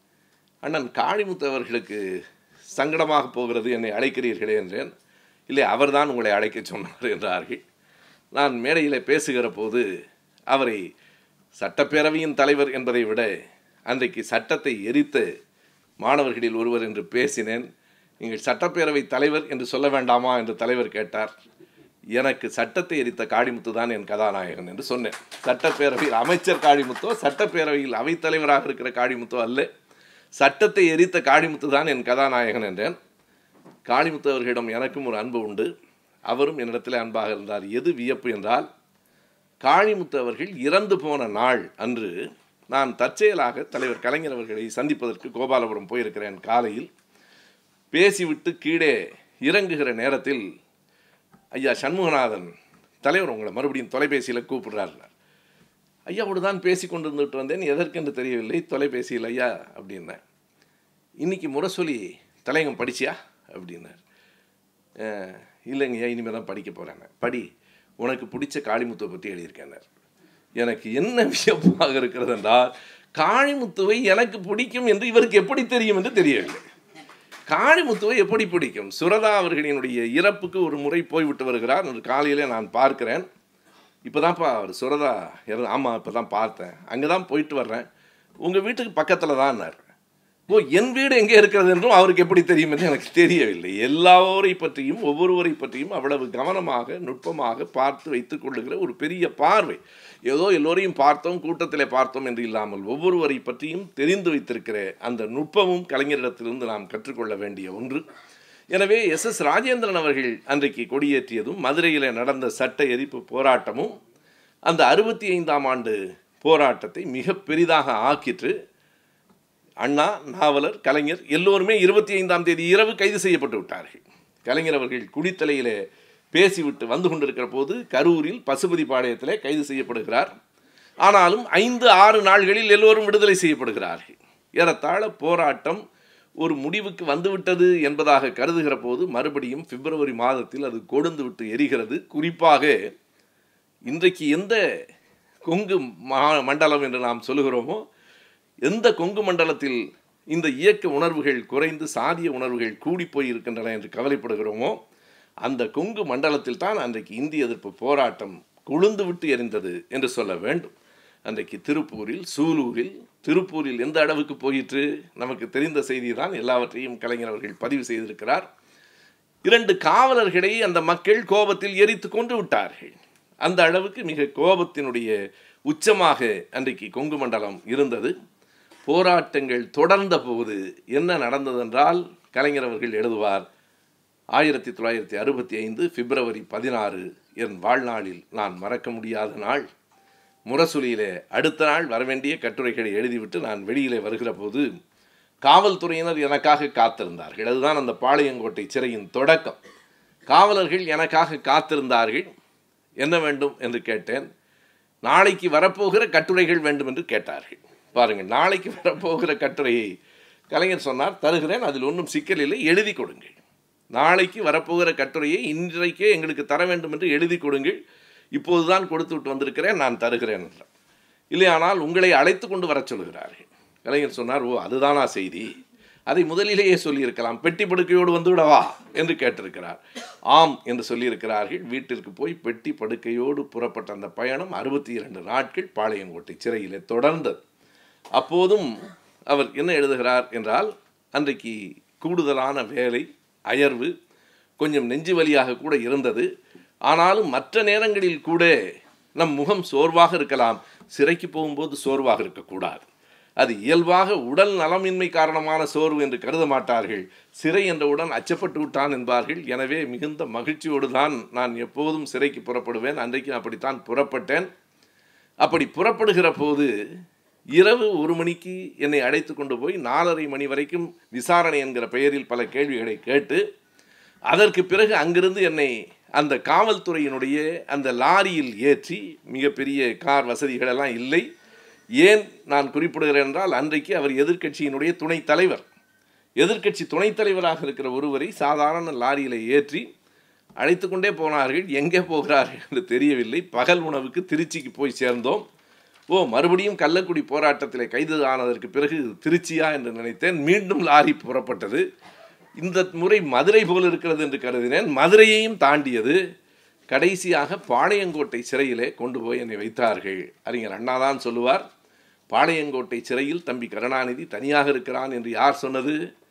S1: அண்ணன் காளிமுத்து அவர்களுக்கு சங்கடமாக போகிறது என்னை அழைக்கிறீர்களே என்றேன் இல்லை அவர்தான் உங்களை அழைக்க சொன்னார் என்றார்கள் நான் மேடையில் பேசுகிற போது அவரை சட்டப்பேரவையின் தலைவர் என்பதை விட அன்றைக்கு சட்டத்தை எரித்த மாணவர்களில் ஒருவர் என்று பேசினேன் நீங்கள் சட்டப்பேரவை தலைவர் என்று சொல்ல வேண்டாமா என்று தலைவர் கேட்டார் எனக்கு சட்டத்தை எரித்த காளிமுத்து தான் என் கதாநாயகன் என்று சொன்னேன் சட்டப்பேரவையில் அமைச்சர் காளிமுத்தோ சட்டப்பேரவையில் அவைத்தலைவராக இருக்கிற காளிமுத்தோ அல்ல சட்டத்தை எரித்த காளிமுத்து தான் என் கதாநாயகன் என்றேன் காளிமுத்து அவர்களிடம் எனக்கும் ஒரு அன்பு உண்டு அவரும் என்னிடத்தில் அன்பாக இருந்தார் எது வியப்பு என்றால் காளிமுத்து அவர்கள் இறந்து போன நாள் அன்று நான் தற்செயலாக தலைவர் கலைஞர் அவர்களை சந்திப்பதற்கு கோபாலபுரம் போயிருக்கிறேன் காலையில் பேசிவிட்டு கீழே இறங்குகிற நேரத்தில் ஐயா சண்முகநாதன் தலைவர் உங்களை மறுபடியும் தொலைபேசியில் கூப்பிடுறாருனார் ஐயாவோடு தான் பேசி கொண்டு இருந்துட்டு வந்தேன் எதற்கென்று தெரியவில்லை தொலைபேசியில் ஐயா அப்படின்னேன் இன்னைக்கு முரசொலி தலையங்கம் படிச்சியா அப்படின்னார் "அஹ், இல்லைங்க ஐயா இனிமேல் தான் படிக்க போகிறேன் படி உனக்கு பிடிச்ச காளிமுத்துவை பற்றி எழுதியிருக்கேன்னார் எனக்கு என்ன வியப்பாக இருக்கிறது என்றால் காளிமுத்துவை எனக்கு பிடிக்கும் என்று இவருக்கு எப்படி தெரியும் என்று தெரியவில்லை காளிமுத்துவை எப்படி பிடிக்கும் சுரதா அவர்களினுடைய இறப்புக்கு ஒரு முறை போய்விட்டு வருகிறார் என்று காலையிலே நான் பார்க்கிறேன் இப்போதான்ப்பா அவர் சுரதா இறந்து ஆமாம் இப்போ தான் பார்த்தேன் அங்கே தான் போயிட்டு வர்றேன் உங்கள் வீட்டுக்கு பக்கத்தில் தான்னார் ஓ என் வீடு எங்கே இருக்கிறது என்றும் அவருக்கு எப்படி தெரியும் என்று எனக்கு தெரியவில்லை எல்லாரை பற்றியும் ஒவ்வொருவரை பற்றியும் அவ்வளவு கவனமாக நுட்பமாக பார்த்து வைத்துக் கொள்ளுகிற ஒரு பெரிய பார்வை ஏதோ எல்லோரையும் பார்த்தோம் கூட்டத்திலே பார்த்தோம் என்று இல்லாமல் ஒவ்வொருவரை பற்றியும் தெரிந்து வைத்திருக்கிற அந்த நுட்பமும் கலைஞரிடத்திலிருந்து நாம் கற்றுக்கொள்ள வேண்டிய ஒன்று எனவே எஸ் எஸ் ராஜேந்திரன் அவர்கள் அன்றைக்கு கொடியேற்றியதும் மதுரையில் நடந்த சட்ட எரிப்பு போராட்டமும் அந்த அறுபத்தி ஐந்தாம் ஆண்டு போராட்டத்தை மிக பெரிதாக ஆக்கிற்று அண்ணா நாவலர் கலைஞர் எல்லோருமே இருபத்தி ஐந்தாம் தேதி இரவு கைது செய்யப்பட்டு விட்டார்கள் கலைஞர் அவர்கள் குடித்தலையிலே பேசிவிட்டு வந்து கொண்டிருக்கிற போது கரூரில் பசுபதி பாளையத்திலே கைது செய்யப்படுகிறார் ஆனாலும் ஐந்து ஆறு நாள்களில் எல்லோரும் விடுதலை செய்யப்படுகிறார்கள் ஏறத்தாழ போராட்டம் ஒரு முடிவுக்கு வந்துவிட்டது என்பதாக கருதுகிற போது மறுபடியும் பிப்ரவரி மாதத்தில் அது கொழுந்து விட்டு எரிகிறது குறிப்பாக இன்றைக்கு எந்த கொங்கு மா மண்டலம் என்று நாம் சொல்லுகிறோமோ எந்த கொங்கு மண்டலத்தில் இந்த இயக்க உணர்வுகள் குறைந்து சாதிய உணர்வுகள் கூடி போய் இருக்கின்றன என்று கவலைப்படுகிறோமோ அந்த கொங்கு மண்டலத்தில் தான் அன்றைக்கு இந்திய எதிர்ப்பு போராட்டம் கொழுந்து விட்டு எரிந்தது என்று சொல்ல வேண்டும் அன்றைக்கு திருப்பூரில் சூலூரில் திருப்பூரில் எந்த அளவுக்கு போயிற்று நமக்கு தெரிந்த செய்தி தான் எல்லாவற்றையும் கலைஞர் அவர்கள் பதிவு செய்திருக்கிறார் இரண்டு காவலர்களை அந்த மக்கள் கோபத்தில் எரித்து கொண்டு விட்டார்கள் அந்த அளவுக்கு மிக கோபத்தினுடைய உச்சமாக அன்றைக்கு கொங்கு மண்டலம் இருந்தது போராட்டங்கள் தொடர்ந்த போது என்ன நடந்ததென்றால் கலைஞர் அவர்கள் எழுதுவார் ஆயிரத்தி தொள்ளாயிரத்தி அறுபத்தி ஐந்து பிப்ரவரி பதினாறு என் வாழ்நாளில் நான் மறக்க முடியாத நாள் முரசொலியிலே அடுத்த நாள் வரவேண்டிய கட்டுரைகளை எழுதிவிட்டு நான் வெளியிலே வருகிற போது காவல்துறையினர் எனக்காக காத்திருந்தார்கள் அதுதான் அந்த பாளையங்கோட்டை சிறையின் தொடக்கம் காவலர்கள் எனக்காக காத்திருந்தார்கள் என்ன வேண்டும் என்று கேட்டேன் நாளைக்கு வரப்போகிற கட்டுரைகள் வேண்டும் என்று கேட்டார்கள் பாருங்கள் நாளைக்கு வரப்போகிற கட்டுரையை கலைஞர் சொன்னார் தருகிறேன் அதில் ஒன்றும் சிக்கல் இல்லை எழுதி கொடுங்கள் நாளைக்கு வரப்போகிற கட்டுரையை இன்றைக்கே எங்களுக்கு தர வேண்டும் என்று எழுதி கொடுங்கள் இப்போதுதான் கொடுத்து விட்டு வந்திருக்கிறேன் நான் தருகிறேன் என்றார் இல்லையானால் உங்களை அழைத்து கொண்டு வரச் சொல்கிறார்கள் கலைஞர் சொன்னார் ஓ அதுதானா செய்தி அதை முதலிலேயே சொல்லியிருக்கலாம் பெட்டி படுக்கையோடு வந்து விடவா என்று கேட்டிருக்கிறார் ஆம் என்று சொல்லியிருக்கிறார்கள் வீட்டிற்கு போய் பெட்டி படுக்கையோடு புறப்பட்ட அந்த பயணம் அறுபத்தி இரண்டு நாட்கள் பாளையங்கோட்டை சிறையிலே தொடர்ந்தது அப்போதும் அவர் என்ன எழுதுகிறார் என்றால் அன்றைக்கு கூடுதலான வேலை அயர்வு கொஞ்சம் நெஞ்சு வலியாக கூட இருந்தது ஆனாலும் மற்ற நேரங்களில் கூட நம் முகம் சோர்வாக இருக்கலாம் சிறைக்கு போகும்போது சோர்வாக இருக்கக்கூடாது அது இயல்பாக உடல் நலமின்மை காரணமான சோர்வு என்று கருத மாட்டார்கள் சிறை என்றவுடன் அச்சப்பட்டு விட்டான் என்பார்கள் எனவே மிகுந்த மகிழ்ச்சியோடு தான் நான் எப்போதும் சிறைக்கு புறப்படுவேன் அன்றைக்கு அப்படித்தான் புறப்பட்டேன் அப்படி புறப்படுகிற போது இரவு ஒரு மணிக்கு என்னை அழைத்து கொண்டு போய் நாலரை மணி வரைக்கும் விசாரணை என்கிற பெயரில் பல கேள்விகளை கேட்டு அதற்கு பிறகு அங்கிருந்து என்னை அந்த காவல்துறையினுடைய அந்த லாரியில் ஏற்றி மிகப்பெரிய கார் வசதிகளெல்லாம் இல்லை ஏன் நான் குறிப்பிடுகிறேன் என்றால் அன்றைக்கு அவர் எதிர்க்கட்சியினுடைய துணைத் தலைவர் எதிர்க்கட்சி துணைத் தலைவராக இருக்கிற ஒருவரை சாதாரண லாரியில் ஏற்றி அழைத்து கொண்டே போனார்கள் எங்கே போகிறார்கள் என்று தெரியவில்லை பகல் உணவுக்கு திருச்சிக்கு போய் சேர்ந்தோம் ஓ மறுபடியும் கள்ளக்குடி போராட்டத்தில் கைது ஆனதற்கு பிறகு திருச்சியா என்று நினைத்தேன் மீண்டும் லாரி புறப்பட்டது இந்த முறை மதுரை போல் இருக்கிறது என்று கருதினேன் மதுரையையும் தாண்டியது கடைசியாக பாளையங்கோட்டை சிறையிலே கொண்டு போய் என்னை வைத்தார்கள் அறிஞர் அண்ணா தான் சொல்லுவார் பாளையங்கோட்டை சிறையில் தம்பி கருணாநிதி தனியாக இருக்கிறான் என்று யார் சொன்னது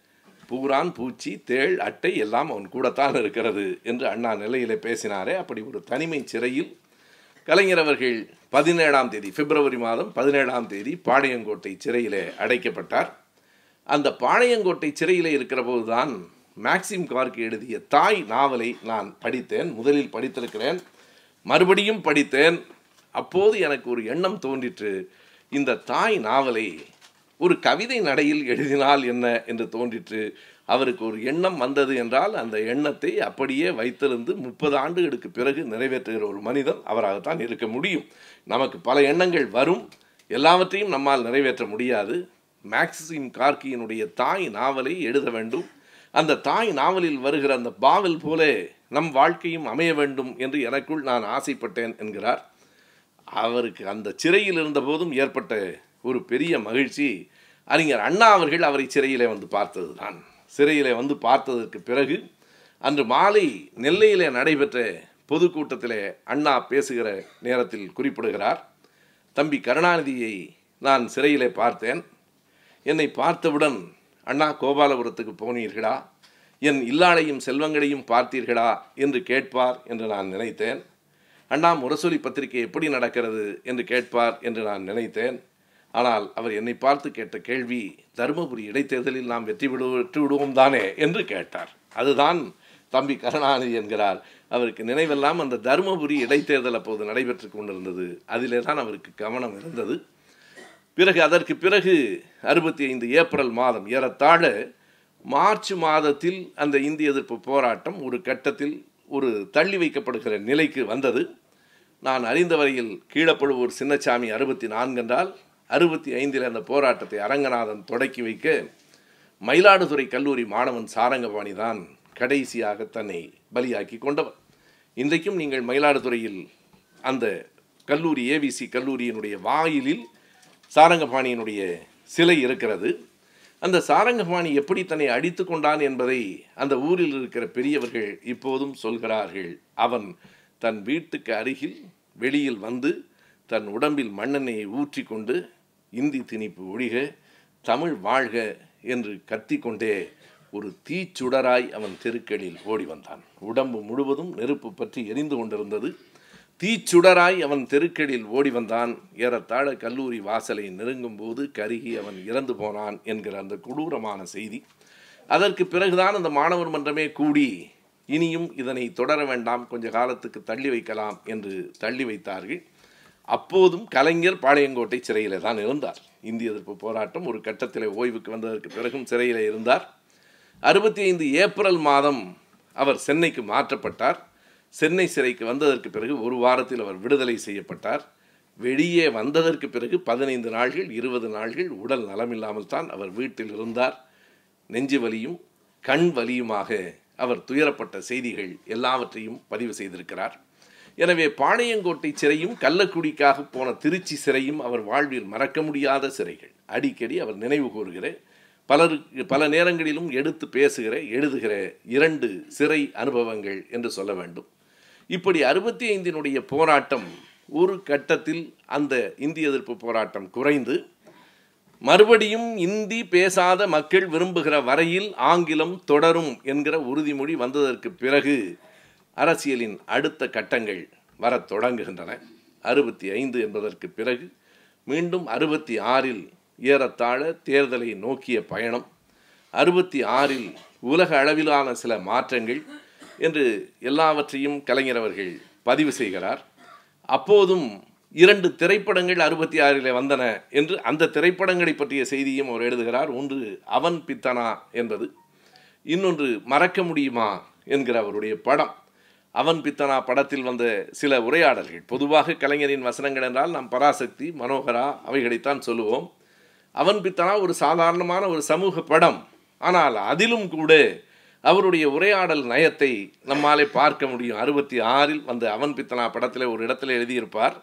S1: பூரான் பூச்சி தேள் அட்டை எல்லாம் அவன் கூடத்தான் இருக்கிறது என்று அண்ணா நிலையிலே பேசினாரே அப்படி ஒரு தனிமை சிறையில் கலைஞர் அவர்கள் பதினேழாம் தேதி பிப்ரவரி மாதம் பதினேழாம் தேதி பாளையங்கோட்டை சிறையிலே அடைக்கப்பட்டார் அந்த பாளையங்கோட்டை சிறையிலே இருக்கிற போதுதான் மேக்சிம் கார்க்கு எழுதிய தாய் நாவலை நான் படித்தேன் முதலில் படித்திருக்கிறேன் மறுபடியும் படித்தேன் அப்போது எனக்கு ஒரு எண்ணம் தோன்றிற்று இந்த தாய் நாவலை ஒரு கவிதை நடையில் எழுதினால் என்ன என்று தோன்றிற்று அவருக்கு ஒரு எண்ணம் வந்தது என்றால் அந்த எண்ணத்தை அப்படியே வைத்திருந்து முப்பது ஆண்டுகளுக்கு பிறகு நிறைவேற்றுகிற ஒரு மனிதன் அவராகத்தான் இருக்க முடியும் நமக்கு பல எண்ணங்கள் வரும் எல்லாவற்றையும் நம்மால் நிறைவேற்ற முடியாது மேக்சிம் கார்கியினுடைய தாய் நாவலை எழுத வேண்டும் அந்த தாய் நாவலில் வருகிற அந்த பாவல் போல நம் வாழ்க்கையும் அமைய வேண்டும் என்று எனக்குள் நான் ஆசைப்பட்டேன் என்கிறார் அவருக்கு அந்த சிறையில் இருந்தபோதும் ஏற்பட்ட ஒரு பெரிய மகிழ்ச்சி அறிஞர் அண்ணா அவர்கள் அவரை சிறையிலே வந்து பார்த்தது தான் சிறையிலே வந்து பார்த்ததற்கு பிறகு அன்று மாலை நெல்லையிலே நடைபெற்ற பொதுக்கூட்டத்திலே அண்ணா பேசுகிற நேரத்தில் குறிப்பிடுகிறார் தம்பி கருணாநிதியை நான் சிறையிலே பார்த்தேன் என்னை பார்த்தவுடன் அண்ணா கோபாலபுரத்துக்கு போனீர்களா என் இல்லாளையும் செல்வங்களையும் பார்த்தீர்களா என்று கேட்பார் என்று நான் நினைத்தேன் அண்ணா முரசொலி பத்திரிகை எப்படி நடக்கிறது என்று கேட்பார் என்று நான் நினைத்தேன் ஆனால் அவர் என்னை பார்த்து கேட்ட கேள்வி தருமபுரி இடைத்தேர்தலில் நாம் வெற்றி விடு வெற்றி விடுவோம் தானே என்று கேட்டார் அதுதான் தம்பி கருணாநிதி என்கிறார் அவருக்கு நினைவெல்லாம் அந்த தருமபுரி இடைத்தேர்தல் அப்போது நடைபெற்று கொண்டிருந்தது அதிலே தான் அவருக்கு கவனம் இருந்தது பிறகு அதற்கு பிறகு அறுபத்தி ஐந்து ஏப்ரல் மாதம் ஏறத்தாழ மார்ச் மாதத்தில் அந்த இந்திய எதிர்ப்பு போராட்டம் ஒரு கட்டத்தில் ஒரு தள்ளி வைக்கப்படுகிற நிலைக்கு வந்தது நான் அறிந்த வரையில் கீழப்படுவோர் சின்னசாமி அறுபத்தி நான்கு என்றால் அறுபத்தி ஐந்தில் அந்த போராட்டத்தை அரங்கநாதன் தொடக்கி வைக்க மயிலாடுதுறை கல்லூரி மாணவன் சாரங்கபாணி தான் கடைசியாக தன்னை பலியாக்கி கொண்டவர் இன்றைக்கும் நீங்கள் மயிலாடுதுறையில் அந்த கல்லூரி ஏவிசி கல்லூரியினுடைய வாயிலில் சாரங்கபாணியினுடைய சிலை இருக்கிறது அந்த சாரங்கபாணி எப்படி தன்னை அடித்து கொண்டான் என்பதை அந்த ஊரில் இருக்கிற பெரியவர்கள் இப்போதும் சொல்கிறார்கள் அவன் தன் வீட்டுக்கு அருகில் வெளியில் வந்து தன் உடம்பில் மண்ணெண்ணெயை ஊற்றி கொண்டு இந்தி திணிப்பு ஒழிக தமிழ் வாழ்க என்று கத்திக்கொண்டே ஒரு தீச்சுடராய் அவன் தெருக்களில் ஓடி வந்தான் உடம்பு முழுவதும் நெருப்பு பற்றி எரிந்து கொண்டிருந்தது தீச்சுடராய் அவன் தெருக்களில் ஓடி வந்தான் ஏறத்தாழ கல்லூரி வாசலை நெருங்கும் போது கருகி அவன் இறந்து போனான் என்கிற அந்த கொடூரமான செய்தி அதற்கு பிறகுதான் அந்த மாணவர் மன்றமே கூடி இனியும் இதனை தொடர வேண்டாம் கொஞ்ச காலத்துக்கு தள்ளி வைக்கலாம் என்று தள்ளி வைத்தார்கள் அப்போதும் கலைஞர் பாளையங்கோட்டை சிறையிலே தான் இருந்தார் இந்திய எதிர்ப்பு போராட்டம் ஒரு கட்டத்தில் ஓய்வுக்கு வந்ததற்கு பிறகும் சிறையில் இருந்தார் அறுபத்தி ஐந்து ஏப்ரல் மாதம் அவர் சென்னைக்கு மாற்றப்பட்டார் சென்னை சிறைக்கு வந்ததற்கு பிறகு ஒரு வாரத்தில் அவர் விடுதலை செய்யப்பட்டார் வெளியே வந்ததற்கு பிறகு பதினைந்து நாள்கள் இருபது நாள்கள் உடல் நலமில்லாமல் தான் அவர் வீட்டில் இருந்தார் நெஞ்சு வலியும் கண் வலியுமாக அவர் துயரப்பட்ட செய்திகள் எல்லாவற்றையும் பதிவு செய்திருக்கிறார் எனவே பாளையங்கோட்டை சிறையும் கள்ளக்குடிக்காக போன திருச்சி சிறையும் அவர் வாழ்வில் மறக்க முடியாத சிறைகள் அடிக்கடி அவர் நினைவு கூறுகிற பலருக்கு பல நேரங்களிலும் எடுத்து பேசுகிற எழுதுகிற இரண்டு சிறை அனுபவங்கள் என்று சொல்ல வேண்டும் இப்படி அறுபத்தி ஐந்தினுடைய போராட்டம் ஒரு கட்டத்தில் அந்த இந்திய எதிர்ப்பு போராட்டம் குறைந்து மறுபடியும் இந்தி பேசாத மக்கள் விரும்புகிற வரையில் ஆங்கிலம் தொடரும் என்கிற உறுதிமொழி வந்ததற்கு பிறகு அரசியலின் அடுத்த கட்டங்கள் வரத் தொடங்குகின்றன அறுபத்தி ஐந்து என்பதற்கு பிறகு மீண்டும் அறுபத்தி ஆறில் ஏறத்தாழ தேர்தலை நோக்கிய பயணம் அறுபத்தி ஆறில் உலக அளவிலான சில மாற்றங்கள் என்று எல்லாவற்றையும் கலைஞர் அவர்கள் பதிவு செய்கிறார் அப்போதும் இரண்டு திரைப்படங்கள் அறுபத்தி ஆறில் வந்தன என்று அந்த திரைப்படங்களை பற்றிய செய்தியும் அவர் எழுதுகிறார் ஒன்று அவன் பித்தனா என்பது இன்னொன்று மறக்க முடியுமா என்கிற அவருடைய படம் அவன் பித்தனா படத்தில் வந்த சில உரையாடல்கள் பொதுவாக கலைஞரின் வசனங்கள் என்றால் நாம் பராசக்தி மனோகரா அவைகளைத்தான் சொல்லுவோம் அவன் பித்தனா ஒரு சாதாரணமான ஒரு சமூக படம் ஆனால் அதிலும் கூட அவருடைய உரையாடல் நயத்தை நம்மாலே பார்க்க முடியும் அறுபத்தி ஆறில் வந்த அவன் பித்தனா படத்தில் ஒரு இடத்துல எழுதியிருப்பார்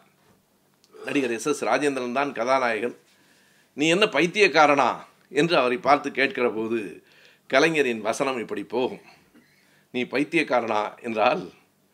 S1: நடிகர் எஸ் எஸ் ராஜேந்திரன் தான் கதாநாயகன் நீ என்ன பைத்தியக்காரனா என்று அவரை பார்த்து கேட்கிற போது கலைஞரின் வசனம் இப்படி போகும் நீ பைத்தியக்காரனா என்றால்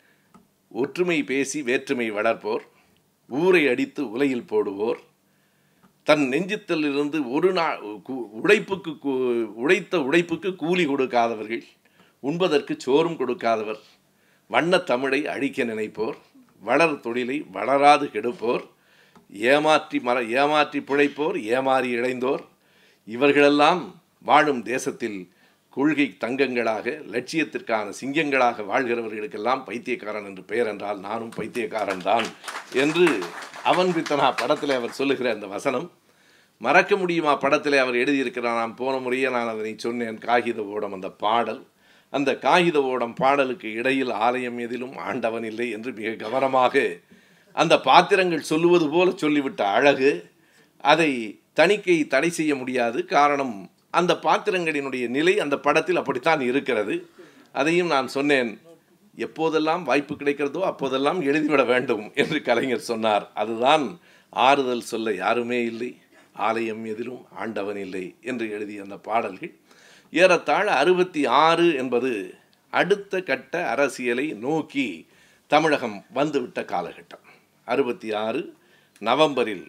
S1: ஒற்றுமை பேசி வேற்றுமை வளர்ப்போர் ஊரை அடித்து உலையில் போடுவோர் தன் நெஞ்சித்தலிருந்து ஒரு நாள் உழைப்புக்கு உழைத்த உழைப்புக்கு கூலி கொடுக்காதவர்கள் உண்பதற்கு சோறும் கொடுக்காதவர் வண்ணத் தமிழை அழிக்க நினைப்போர் வளர் தொழிலை வளராது கெடுப்போர் ஏமாற்றி மர ஏமாற்றி பிழைப்போர் ஏமாறி இழைந்தோர் இவர்களெல்லாம் வாழும் தேசத்தில் கொள்கை தங்கங்களாக லட்சியத்திற்கான சிங்கங்களாக வாழ்கிறவர்களுக்கெல்லாம் பைத்தியக்காரன் என்று பெயர் என்றால் நானும் பைத்தியக்காரன் தான் என்று அவன் பித்தனா படத்தில் அவர் சொல்லுகிற அந்த வசனம் மறக்க முடியுமா படத்தில் அவர் எழுதியிருக்கிறார் நான் போன முறையே நான் அதனை சொன்னேன் காகித ஓடம் அந்த பாடல் அந்த காகித ஓடம் பாடலுக்கு இடையில் ஆலயம் எதிலும் ஆண்டவன் இல்லை என்று மிக கவனமாக அந்த பாத்திரங்கள் சொல்லுவது போல சொல்லிவிட்ட அழகு அதை தணிக்கை தடை செய்ய முடியாது காரணம் அந்த பாத்திரங்களினுடைய நிலை அந்த படத்தில் அப்படித்தான் இருக்கிறது அதையும் நான் சொன்னேன் எப்போதெல்லாம் வாய்ப்பு கிடைக்கிறதோ அப்போதெல்லாம் எழுதிவிட வேண்டும் என்று கலைஞர் சொன்னார் அதுதான் ஆறுதல் சொல்ல யாருமே இல்லை ஆலயம் எதிலும் ஆண்டவன் இல்லை என்று எழுதிய அந்த பாடல்கள் ஏறத்தாழ அறுபத்தி ஆறு என்பது அடுத்த கட்ட அரசியலை நோக்கி தமிழகம் வந்துவிட்ட காலகட்டம் அறுபத்தி ஆறு நவம்பரில்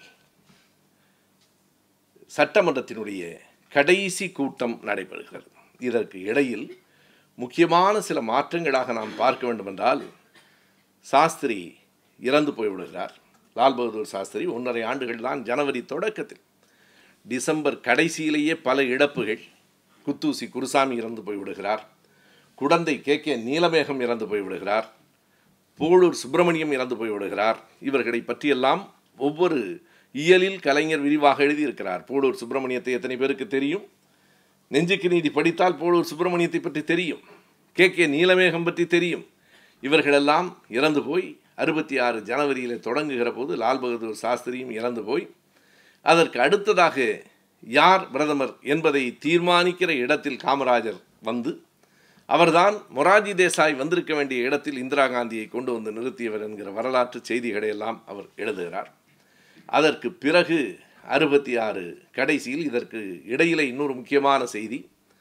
S1: சட்டமன்றத்தினுடைய கடைசி கூட்டம் நடைபெறுகிறது இதற்கு இடையில் முக்கியமான சில மாற்றங்களாக நாம் பார்க்க வேண்டுமென்றால் சாஸ்திரி இறந்து போய்விடுகிறார் லால் பகதூர் சாஸ்திரி ஒன்றரை ஆண்டுகள் தான் ஜனவரி தொடக்கத்தில் டிசம்பர் கடைசியிலேயே பல இழப்புகள் குத்தூசி குருசாமி இறந்து போய்விடுகிறார் குடந்தை கே கே நீலமேகம் இறந்து போய்விடுகிறார் போளூர் சுப்பிரமணியம் இறந்து போய்விடுகிறார் இவர்களை பற்றியெல்லாம் ஒவ்வொரு இயலில் கலைஞர் விரிவாக எழுதியிருக்கிறார் போளூர் சுப்பிரமணியத்தை எத்தனை பேருக்கு தெரியும் நெஞ்சுக்கு நீதி படித்தால் போளூர் சுப்பிரமணியத்தை பற்றி தெரியும் கே கே நீலமேகம் பற்றி தெரியும் இவர்களெல்லாம் இறந்து போய் அறுபத்தி ஆறு ஜனவரியில் தொடங்குகிற போது லால் பகதூர் சாஸ்திரியும் இறந்து போய் அதற்கு அடுத்ததாக யார் பிரதமர் என்பதை தீர்மானிக்கிற இடத்தில் காமராஜர் வந்து அவர்தான் மொராஜி தேசாய் வந்திருக்க வேண்டிய இடத்தில் இந்திரா காந்தியை கொண்டு வந்து நிறுத்தியவர் என்கிற வரலாற்று செய்திகளை எல்லாம் அவர் எழுதுகிறார் அதற்கு பிறகு அறுபத்தி ஆறு கடைசியில் இதற்கு இடையில இன்னொரு முக்கியமான செய்தி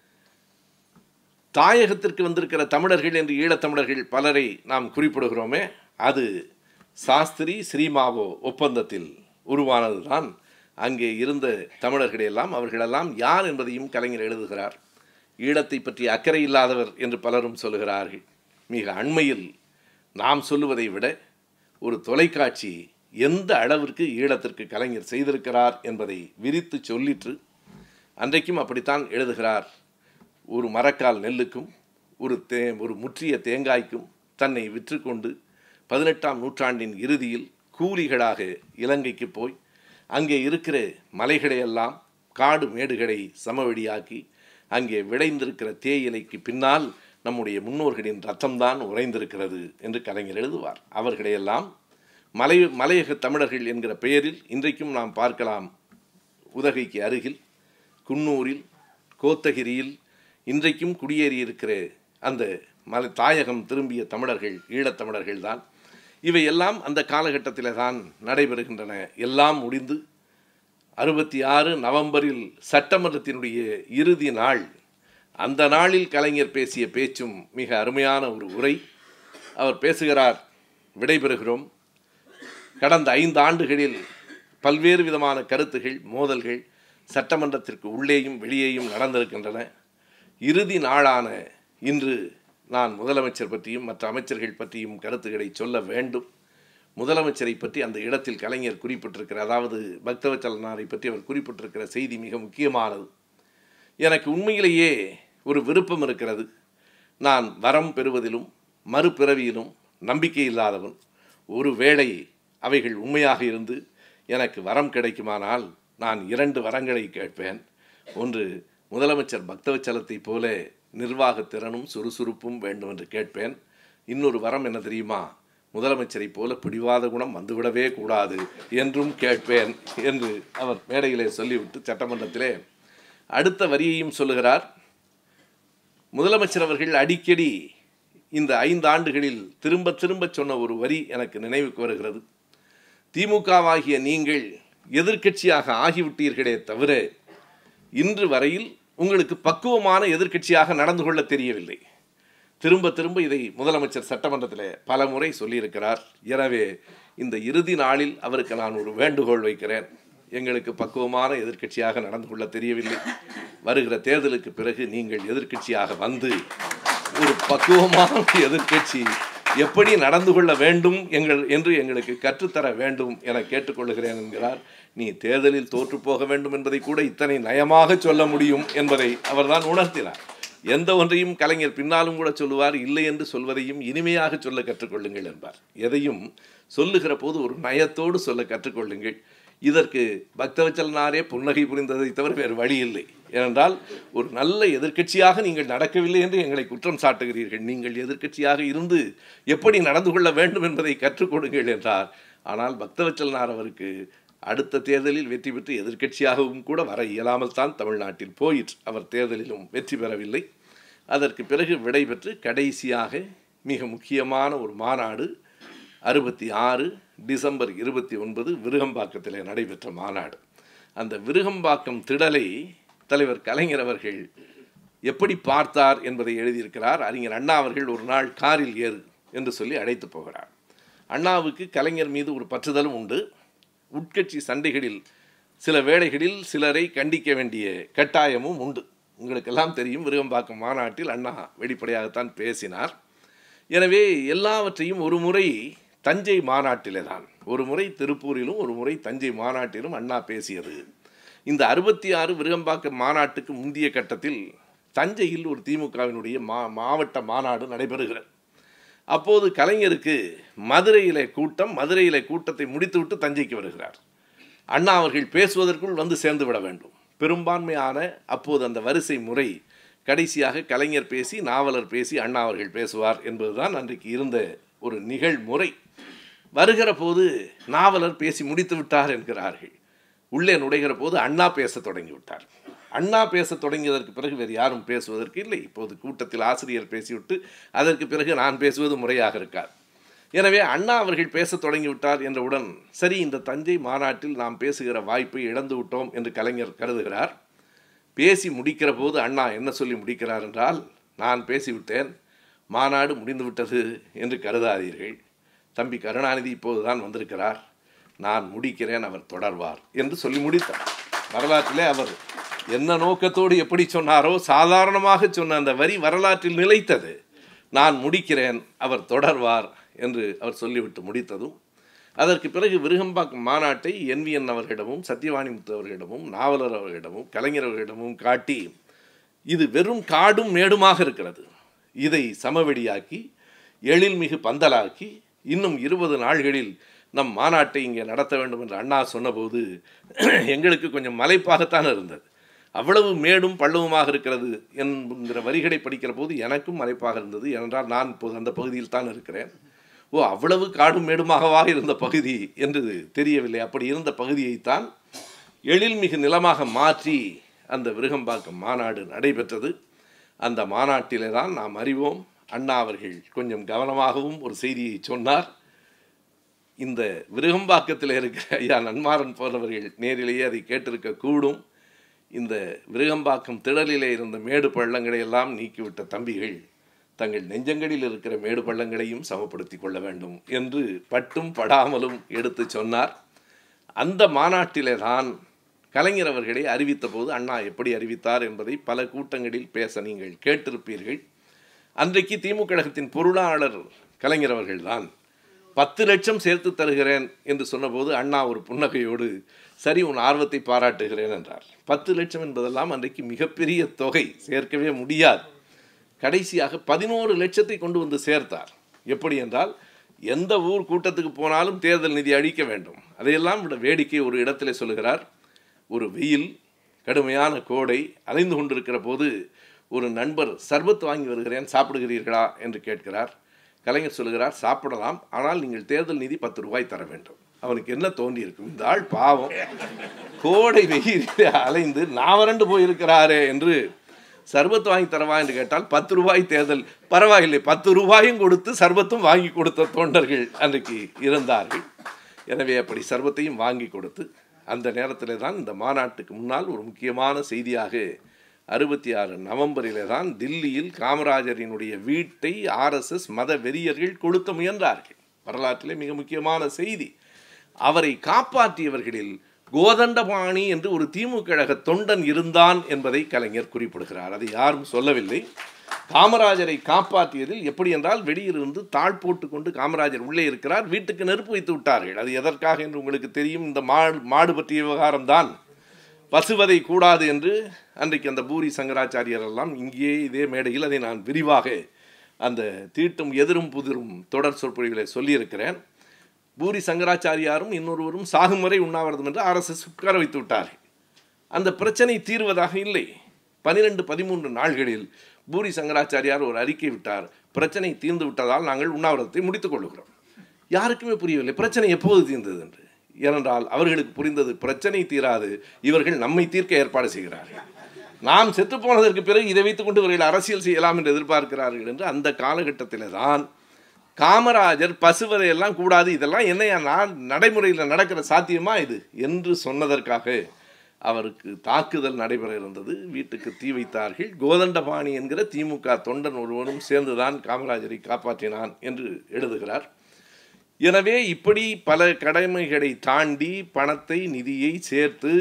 S1: தாயகத்திற்கு வந்திருக்கிற தமிழர்கள் என்று ஈழத்தமிழர்கள் பலரை நாம் குறிப்பிடுகிறோமே அது சாஸ்திரி ஸ்ரீமாவோ ஒப்பந்தத்தில் உருவானதுதான் அங்கே இருந்த தமிழர்களெல்லாம் அவர்களெல்லாம் யார் என்பதையும் கலைஞர் எழுதுகிறார் ஈழத்தை பற்றி அக்கறை இல்லாதவர் என்று பலரும் சொல்லுகிறார்கள் மிக அண்மையில் நாம் சொல்லுவதை விட ஒரு தொலைக்காட்சி எந்த அளவிற்கு ஈழத்திற்கு கலைஞர் செய்திருக்கிறார் என்பதை விரித்து சொல்லிற்று அன்றைக்கும் அப்படித்தான் எழுதுகிறார் ஒரு மரக்கால் நெல்லுக்கும் ஒரு தே ஒரு முற்றிய தேங்காய்க்கும் தன்னை விற்றுக்கொண்டு பதினெட்டாம் நூற்றாண்டின் இறுதியில் கூலிகளாக இலங்கைக்கு போய் அங்கே இருக்கிற மலைகளையெல்லாம் காடு மேடுகளை சமவெளியாக்கி அங்கே விளைந்திருக்கிற தேயிலைக்கு பின்னால் நம்முடைய முன்னோர்களின் ரத்தம்தான் உறைந்திருக்கிறது என்று கலைஞர் எழுதுவார் அவர்களையெல்லாம் மலை மலையக தமிழர்கள் என்கிற பெயரில் இன்றைக்கும் நாம் பார்க்கலாம் உதகைக்கு அருகில் குன்னூரில் கோத்தகிரியில் இன்றைக்கும் குடியேறியிருக்கிற அந்த மலை தாயகம் திரும்பிய தமிழர்கள் ஈழத்தமிழர்கள் தான் இவையெல்லாம் அந்த காலகட்டத்தில் தான் நடைபெறுகின்றன எல்லாம் முடிந்து அறுபத்தி ஆறு நவம்பரில் சட்டமன்றத்தினுடைய இறுதி நாள் அந்த நாளில் கலைஞர் பேசிய பேச்சும் மிக அருமையான ஒரு உரை அவர் பேசுகிறார் விடைபெறுகிறோம் கடந்த ஐந்து ஆண்டுகளில் பல்வேறு விதமான கருத்துகள் மோதல்கள் சட்டமன்றத்திற்கு உள்ளேயும் வெளியேயும் நடந்திருக்கின்றன இறுதி நாளான இன்று நான் முதலமைச்சர் பற்றியும் மற்ற அமைச்சர்கள் பற்றியும் கருத்துக்களை சொல்ல வேண்டும் முதலமைச்சரை பற்றி அந்த இடத்தில் கலைஞர் குறிப்பிட்டிருக்கிற அதாவது பக்தவச்சலனாரை பற்றி அவர் குறிப்பிட்டிருக்கிற செய்தி மிக முக்கியமானது எனக்கு உண்மையிலேயே ஒரு விருப்பம் இருக்கிறது நான் வரம் பெறுவதிலும் மறுபிறவியிலும் நம்பிக்கை இல்லாதவன் ஒரு வேளை அவைகள் உண்மையாக இருந்து எனக்கு வரம் கிடைக்குமானால் நான் இரண்டு வரங்களை கேட்பேன் ஒன்று முதலமைச்சர் பக்தவச்சலத்தை போல நிர்வாகத் திறனும் சுறுசுறுப்பும் வேண்டும் என்று கேட்பேன் இன்னொரு வரம் என்ன தெரியுமா முதலமைச்சரைப் போல பிடிவாத குணம் வந்துவிடவே கூடாது என்றும் கேட்பேன் என்று அவர் மேடையிலே சொல்லிவிட்டு சட்டமன்றத்திலே அடுத்த வரியையும் சொல்லுகிறார் முதலமைச்சர் அவர்கள் அடிக்கடி இந்த ஐந்து ஆண்டுகளில் திரும்ப திரும்ப சொன்ன ஒரு வரி எனக்கு நினைவுக்கு வருகிறது திமுகவாகிய நீங்கள் எதிர்க்கட்சியாக ஆகிவிட்டீர்களே தவிர இன்று வரையில் உங்களுக்கு பக்குவமான எதிர்க்கட்சியாக நடந்து கொள்ள தெரியவில்லை திரும்ப திரும்ப இதை முதலமைச்சர் சட்டமன்றத்தில் பல முறை சொல்லியிருக்கிறார் எனவே இந்த இறுதி நாளில் அவருக்கு நான் ஒரு வேண்டுகோள் வைக்கிறேன் எங்களுக்கு பக்குவமான எதிர்க்கட்சியாக நடந்து கொள்ள தெரியவில்லை வருகிற தேர்தலுக்கு பிறகு நீங்கள் எதிர்க்கட்சியாக வந்து ஒரு பக்குவமான எதிர்க்கட்சி எப்படி நடந்து கொள்ள வேண்டும் எங்கள் என்று எங்களுக்கு கற்றுத்தர வேண்டும் என கேட்டுக்கொள்கிறேன் என்கிறார் நீ தேர்தலில் தோற்று போக வேண்டும் என்பதை கூட இத்தனை நயமாக சொல்ல முடியும் என்பதை அவர்தான் உணர்த்தினார் எந்த ஒன்றையும் கலைஞர் பின்னாலும் கூட சொல்லுவார் இல்லை என்று சொல்வதையும் இனிமையாக சொல்ல கற்றுக்கொள்ளுங்கள் என்பார் எதையும் சொல்லுகிற போது ஒரு நயத்தோடு சொல்ல கற்றுக்கொள்ளுங்கள் இதற்கு பக்தவச்சலனாரே புன்னகை புரிந்ததை தவிர வேறு வழி இல்லை ஏனென்றால் ஒரு நல்ல எதிர்க்கட்சியாக நீங்கள் நடக்கவில்லை என்று எங்களை குற்றம் சாட்டுகிறீர்கள் நீங்கள் எதிர்க்கட்சியாக இருந்து எப்படி நடந்து கொள்ள வேண்டும் என்பதை கற்றுக் கொடுங்கள் என்றார் ஆனால் பக்தவச்சலனார் அவருக்கு அடுத்த தேர்தலில் வெற்றி பெற்று எதிர்க்கட்சியாகவும் கூட வர இயலாமல் தான் தமிழ்நாட்டில் போயிற்று அவர் தேர்தலிலும் வெற்றி பெறவில்லை அதற்கு பிறகு விடைபெற்று கடைசியாக மிக முக்கியமான ஒரு மாநாடு அறுபத்தி ஆறு டிசம்பர் இருபத்தி ஒன்பது விருகம்பாக்கத்தில் நடைபெற்ற மாநாடு அந்த விருகம்பாக்கம் திடலை தலைவர் கலைஞர் அவர்கள் எப்படி பார்த்தார் என்பதை எழுதியிருக்கிறார் அறிஞர் அண்ணா அவர்கள் ஒரு நாள் காரில் ஏறு என்று சொல்லி அழைத்து போகிறார் அண்ணாவுக்கு கலைஞர் மீது ஒரு பற்றுதலும் உண்டு உட்கட்சி சண்டைகளில் சில வேளைகளில் சிலரை கண்டிக்க வேண்டிய கட்டாயமும் உண்டு உங்களுக்கெல்லாம் தெரியும் விருகம்பாக்கம் மாநாட்டில் அண்ணா வெளிப்படையாகத்தான் பேசினார் எனவே எல்லாவற்றையும் ஒரு முறை தஞ்சை மாநாட்டிலே தான் ஒரு முறை திருப்பூரிலும் ஒரு முறை தஞ்சை மாநாட்டிலும் அண்ணா பேசியது இந்த அறுபத்தி ஆறு விருகம்பாக்கம் மாநாட்டுக்கு முந்தைய கட்டத்தில் தஞ்சையில் ஒரு திமுகவினுடைய மா மாவட்ட மாநாடு நடைபெறுகிறது அப்போது கலைஞருக்கு மதுரையிலே கூட்டம் மதுரையிலே கூட்டத்தை முடித்துவிட்டு தஞ்சைக்கு வருகிறார் அண்ணா அவர்கள் பேசுவதற்குள் வந்து சேர்ந்து விட வேண்டும் பெரும்பான்மையான அப்போது அந்த வரிசை முறை கடைசியாக கலைஞர் பேசி நாவலர் பேசி அண்ணா அவர்கள் பேசுவார் என்பதுதான் அன்றைக்கு இருந்த ஒரு நிகழ்முறை வருகிற போது நாவலர் பேசி முடித்து விட்டார் என்கிறார்கள் உள்ளே நுழைகிற போது அண்ணா பேச தொடங்கி விட்டார் அண்ணா பேசத் தொடங்கியதற்கு பிறகு வேறு யாரும் பேசுவதற்கு இல்லை இப்போது கூட்டத்தில் ஆசிரியர் பேசிவிட்டு அதற்கு பிறகு நான் பேசுவது முறையாக இருக்காது எனவே அண்ணா அவர்கள் பேசத் தொடங்கிவிட்டார் என்றவுடன் சரி இந்த தஞ்சை மாநாட்டில் நாம் பேசுகிற வாய்ப்பை இழந்து விட்டோம் என்று கலைஞர் கருதுகிறார் பேசி முடிக்கிற போது அண்ணா என்ன சொல்லி முடிக்கிறார் என்றால் நான் பேசிவிட்டேன் மாநாடு முடிந்துவிட்டது என்று கருதாதீர்கள் தம்பி கருணாநிதி இப்போதுதான் வந்திருக்கிறார் நான் முடிக்கிறேன் அவர் தொடர்வார் என்று சொல்லி முடித்தார் வரலாற்றிலே அவர் என்ன நோக்கத்தோடு எப்படி சொன்னாரோ சாதாரணமாக சொன்ன அந்த வரி வரலாற்றில் நிலைத்தது நான் முடிக்கிறேன் அவர் தொடர்வார் என்று அவர் சொல்லிவிட்டு முடித்ததும் அதற்கு பிறகு விருகம்பாக்கம் மாநாட்டை என்விஎன் அவர்களிடமும் சத்யவாணி முத்து அவர்களிடமும் நாவலர் அவர்களிடமும் கலைஞர் அவர்களிடமும் காட்டி இது வெறும் காடும் மேடுமாக இருக்கிறது இதை சமவெளியாக்கி எழில்மிகு பந்தலாக்கி இன்னும் இருபது நாள்களில் நம் மாநாட்டை இங்கே நடத்த வேண்டும் என்று அண்ணா சொன்னபோது எங்களுக்கு கொஞ்சம் மலைப்பாகத்தான் இருந்தது அவ்வளவு மேடும் பள்ளவுமாக இருக்கிறது என்கிற வரிகளை படிக்கிற போது எனக்கும் மலைப்பாக இருந்தது ஏனென்றால் நான் இப்போது அந்த பகுதியில் தான் இருக்கிறேன் ஓ அவ்வளவு காடும் மேடுமாகவா இருந்த பகுதி என்று தெரியவில்லை அப்படி இருந்த பகுதியைத்தான் எழில்மிகு நிலமாக மாற்றி அந்த விருகம்பாக்கம் மாநாடு நடைபெற்றது அந்த மாநாட்டிலே தான் நாம் அறிவோம் அண்ணா அவர்கள் கொஞ்சம் கவனமாகவும் ஒரு செய்தியை சொன்னார் இந்த விருகம்பாக்கத்தில் இருக்கிற ஐயா நன்மாறன் போன்றவர்கள் நேரிலேயே அதை கேட்டிருக்க கூடும் இந்த விருகம்பாக்கம் திடலிலே இருந்த மேடு பள்ளங்களை எல்லாம் நீக்கிவிட்ட தம்பிகள் தங்கள் நெஞ்சங்களில் இருக்கிற மேடு பள்ளங்களையும் சமப்படுத்தி கொள்ள வேண்டும் என்று பட்டும் படாமலும் எடுத்து சொன்னார் அந்த மாநாட்டிலே தான் கலைஞர் அவர்களை அறிவித்த போது அண்ணா எப்படி அறிவித்தார் என்பதை பல கூட்டங்களில் பேச நீங்கள் கேட்டிருப்பீர்கள் அன்றைக்கு திமுக கழகத்தின் பொருளாளர் கலைஞர் அவர்கள்தான் பத்து லட்சம் சேர்த்து தருகிறேன் என்று சொன்னபோது அண்ணா ஒரு புன்னகையோடு சரி உன் ஆர்வத்தை பாராட்டுகிறேன் என்றார் பத்து லட்சம் என்பதெல்லாம் அன்றைக்கு மிகப்பெரிய தொகை சேர்க்கவே முடியாது கடைசியாக பதினோரு லட்சத்தை கொண்டு வந்து சேர்த்தார் எப்படி என்றால் எந்த ஊர் கூட்டத்துக்கு போனாலும் தேர்தல் நிதி அளிக்க வேண்டும் அதையெல்லாம் விட வேடிக்கை ஒரு இடத்திலே சொல்லுகிறார் ஒரு வெயில் கடுமையான கோடை அலைந்து கொண்டிருக்கிற போது ஒரு நண்பர் சர்பத் வாங்கி வருகிறேன் சாப்பிடுகிறீர்களா என்று கேட்கிறார் கலைஞர் சொல்லுகிறார் சாப்பிடலாம் ஆனால் நீங்கள் தேர்தல் நிதி பத்து ரூபாய் தர வேண்டும் அவனுக்கு என்ன தோன்றி இருக்கும் இந்த ஆள் பாவம் கோடை வெயிலே அலைந்து நாவரண்டு போயிருக்கிறாரே என்று சர்பத் வாங்கி தரவா என்று கேட்டால் பத்து ரூபாய் தேர்தல் பரவாயில்லை பத்து ரூபாயும் கொடுத்து சர்பத்தும் வாங்கி கொடுத்த தொண்டர்கள் அன்றைக்கு இருந்தார்கள் எனவே அப்படி சர்பத்தையும் வாங்கி கொடுத்து அந்த நேரத்தில் தான் இந்த மாநாட்டுக்கு முன்னால் ஒரு முக்கியமான செய்தியாக அறுபத்தி ஆறு நவம்பரிலே தான் தில்லியில் காமராஜரினுடைய வீட்டை ஆர்எஸ்எஸ் மத வெறியர்கள் கொளுத்த முயன்றார்கள் வரலாற்றிலே மிக முக்கியமான செய்தி அவரை காப்பாற்றியவர்களில் கோதண்டபாணி என்று ஒரு திமுக கழக தொண்டன் இருந்தான் என்பதை கலைஞர் குறிப்பிடுகிறார் அதை யாரும் சொல்லவில்லை காமராஜரை காப்பாற்றியதில் எப்படி என்றால் வெளியிலிருந்து தாழ் போட்டு கொண்டு காமராஜர் உள்ளே இருக்கிறார் வீட்டுக்கு நெருப்பு வைத்து விட்டார்கள் அது எதற்காக என்று உங்களுக்கு தெரியும் இந்த மாடு மாடு பற்றிய விவகாரம்தான் பசுவதை கூடாது என்று அன்றைக்கு அந்த பூரி சங்கராச்சாரியர் எல்லாம் இங்கேயே இதே மேடையில் அதை நான் விரிவாக அந்த தீட்டும் எதிரும் புதிரும் தொடர் சொற்பொழிகளை சொல்லியிருக்கிறேன் பூரி சங்கராச்சாரியாரும் இன்னொருவரும் சாகும் வரை உண்ணாவிரதம் என்று ஆர்எஸ்எஸ் உட்கார வைத்து விட்டார்கள் அந்த பிரச்சனை தீர்வதாக இல்லை பனிரெண்டு பதிமூன்று நாள்களில் பூரி சங்கராச்சாரியார் ஒரு அறிக்கை விட்டார் பிரச்சனை தீர்ந்து விட்டதால் நாங்கள் உண்ணாவிரதத்தை முடித்துக் கொள்ளுகிறோம் யாருக்குமே புரியவில்லை பிரச்சனை எப்போது தீர்ந்தது என்று ஏனென்றால் அவர்களுக்கு புரிந்தது பிரச்சனை தீராது இவர்கள் நம்மை தீர்க்க ஏற்பாடு செய்கிறார்கள் நாம் செத்து போனதற்கு பிறகு இதை வைத்துக்கொண்டு இவர்கள் அரசியல் செய்யலாம் என்று எதிர்பார்க்கிறார்கள் என்று அந்த காலகட்டத்தில் தான் காமராஜர் பசுவதையெல்லாம் கூடாது இதெல்லாம் என்னையா நான் நடைமுறையில் நடக்கிற சாத்தியமா இது என்று சொன்னதற்காக அவருக்கு தாக்குதல் நடைபெற இருந்தது வீட்டுக்கு தீ வைத்தார்கள் கோதண்டபாணி என்கிற திமுக தொண்டன் ஒருவனும் சேர்ந்துதான் காமராஜரை காப்பாற்றினான் என்று எழுதுகிறார் எனவே இப்படி பல கடமைகளை தாண்டி பணத்தை நிதியை சேர்த்து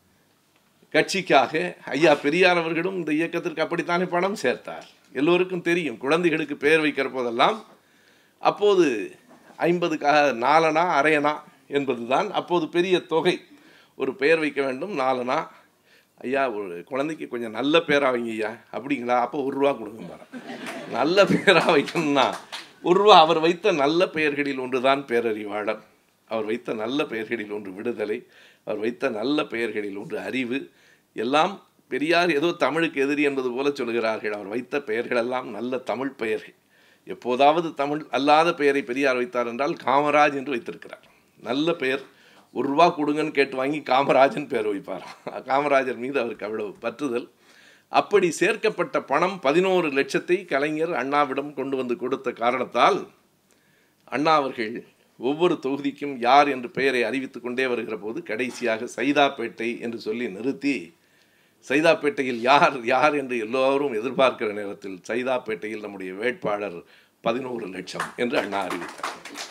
S1: கட்சிக்காக ஐயா பெரியார் அவர்களும் இந்த இயக்கத்திற்கு அப்படித்தானே பணம் சேர்த்தார் எல்லோருக்கும் தெரியும் குழந்தைகளுக்கு பெயர் வைக்கிற போதெல்லாம் அப்போது ஐம்பதுக்காக நாலனா அரையனா என்பதுதான் அப்போது பெரிய தொகை ஒரு பெயர் வைக்க வேண்டும் நாலனா ஐயா ஒரு குழந்தைக்கு கொஞ்சம் நல்ல பேராக வைங்க ஐயா அப்படிங்களா அப்போ ஒரு ரூபா கொடுங்க பாரு நல்ல பேராக வைக்கணும்னா ஒரு ரூபா அவர் வைத்த நல்ல பெயர்களில் ஒன்றுதான் பேரறிவாளர் அவர் வைத்த நல்ல பெயர்களில் ஒன்று விடுதலை அவர் வைத்த நல்ல பெயர்களில் ஒன்று அறிவு எல்லாம் பெரியார் ஏதோ தமிழுக்கு எதிரி என்பது போல சொல்கிறார்கள் அவர் வைத்த பெயர்களெல்லாம் நல்ல தமிழ் பெயர்கள் எப்போதாவது தமிழ் அல்லாத பெயரை பெரியார் வைத்தார் என்றால் காமராஜ் என்று வைத்திருக்கிறார் நல்ல பெயர் ஒரு ரூபா கொடுங்கன்னு கேட்டு வாங்கி காமராஜன் பேர் வைப்பாராம் காமராஜர் மீது அவருக்கு அவ்வளவு பற்றுதல் அப்படி சேர்க்கப்பட்ட பணம் பதினோரு லட்சத்தை கலைஞர் அண்ணாவிடம் கொண்டு வந்து கொடுத்த காரணத்தால் அண்ணா அவர்கள் ஒவ்வொரு தொகுதிக்கும் யார் என்று பெயரை அறிவித்து கொண்டே வருகிற போது கடைசியாக சைதாப்பேட்டை என்று சொல்லி நிறுத்தி சைதாப்பேட்டையில் யார் யார் என்று எல்லோரும் எதிர்பார்க்கிற நேரத்தில் சைதாப்பேட்டையில் நம்முடைய வேட்பாளர் பதினோரு லட்சம் என்று அண்ணா அறிவித்தார்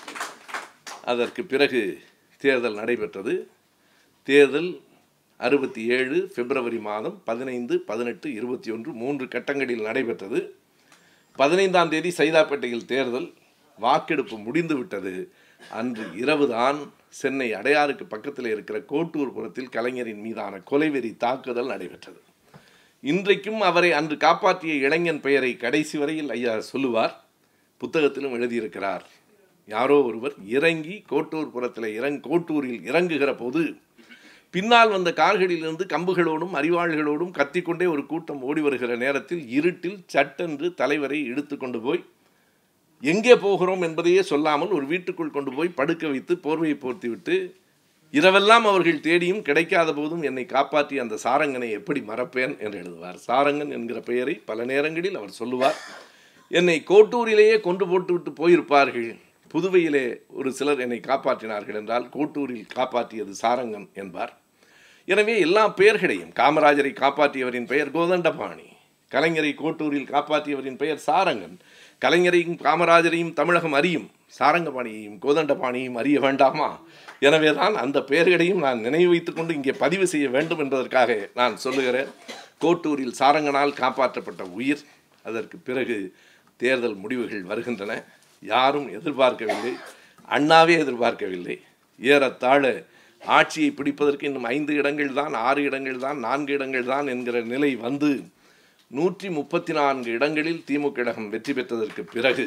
S1: அதற்கு பிறகு தேர்தல் நடைபெற்றது தேர்தல் அறுபத்தி ஏழு பிப்ரவரி மாதம் பதினைந்து பதினெட்டு இருபத்தி ஒன்று மூன்று கட்டங்களில் நடைபெற்றது பதினைந்தாம் தேதி சைதாப்பேட்டையில் தேர்தல் வாக்கெடுப்பு முடிந்து விட்டது அன்று இரவுதான் சென்னை அடையாருக்கு பக்கத்தில் இருக்கிற கோட்டூர் புறத்தில் கலைஞரின் மீதான கொலைவெறி தாக்குதல் நடைபெற்றது இன்றைக்கும் அவரை அன்று காப்பாற்றிய இளைஞன் பெயரை கடைசி வரையில் ஐயா சொல்லுவார் புத்தகத்திலும் எழுதியிருக்கிறார் யாரோ ஒருவர் இறங்கி கோட்டூர் புறத்தில் இறங் கோட்டூரில் இறங்குகிற போது பின்னால் வந்த கார்களிலிருந்து கம்புகளோடும் அறிவாள்களோடும் கத்திக்கொண்டே ஒரு கூட்டம் ஓடி வருகிற நேரத்தில் இருட்டில் சட்டென்று தலைவரை இழுத்து கொண்டு போய் எங்கே போகிறோம் என்பதையே சொல்லாமல் ஒரு வீட்டுக்குள் கொண்டு போய் படுக்க வைத்து போர்வையை போர்த்திவிட்டு இரவெல்லாம் அவர்கள் தேடியும் கிடைக்காத போதும் என்னை காப்பாற்றி அந்த சாரங்கனை எப்படி மறப்பேன் என்று எழுதுவார் சாரங்கன் என்கிற பெயரை பல நேரங்களில் அவர் சொல்லுவார் என்னை கோட்டூரிலேயே கொண்டு போட்டுவிட்டு போயிருப்பார்கள் புதுவையிலே ஒரு சிலர் என்னை காப்பாற்றினார்கள் என்றால் கோட்டூரில் காப்பாற்றியது சாரங்கன் என்பார் எனவே எல்லா பெயர்களையும் காமராஜரை காப்பாற்றியவரின் பெயர் கோதண்டபாணி கலைஞரை கோட்டூரில் காப்பாற்றியவரின் பெயர் சாரங்கன் கலைஞரையும் காமராஜரையும் தமிழகம் அறியும் சாரங்கபாணியையும் கோதண்டபாணியையும் அறிய வேண்டாமா எனவேதான் அந்த பெயர்களையும் நான் நினைவு வைத்துக்கொண்டு இங்கே பதிவு செய்ய வேண்டும் என்பதற்காக நான் சொல்லுகிறேன் கோட்டூரில் சாரங்கனால் காப்பாற்றப்பட்ட உயிர் அதற்கு பிறகு தேர்தல் முடிவுகள் வருகின்றன யாரும் எதிர்பார்க்கவில்லை அண்ணாவே எதிர்பார்க்கவில்லை ஏறத்தாழ ஆட்சியை பிடிப்பதற்கு இன்னும் ஐந்து இடங்கள் தான் ஆறு இடங்கள் தான் நான்கு இடங்கள் தான் என்கிற நிலை வந்து நூற்றி முப்பத்தி நான்கு இடங்களில் திமுக கழகம் வெற்றி பெற்றதற்கு பிறகு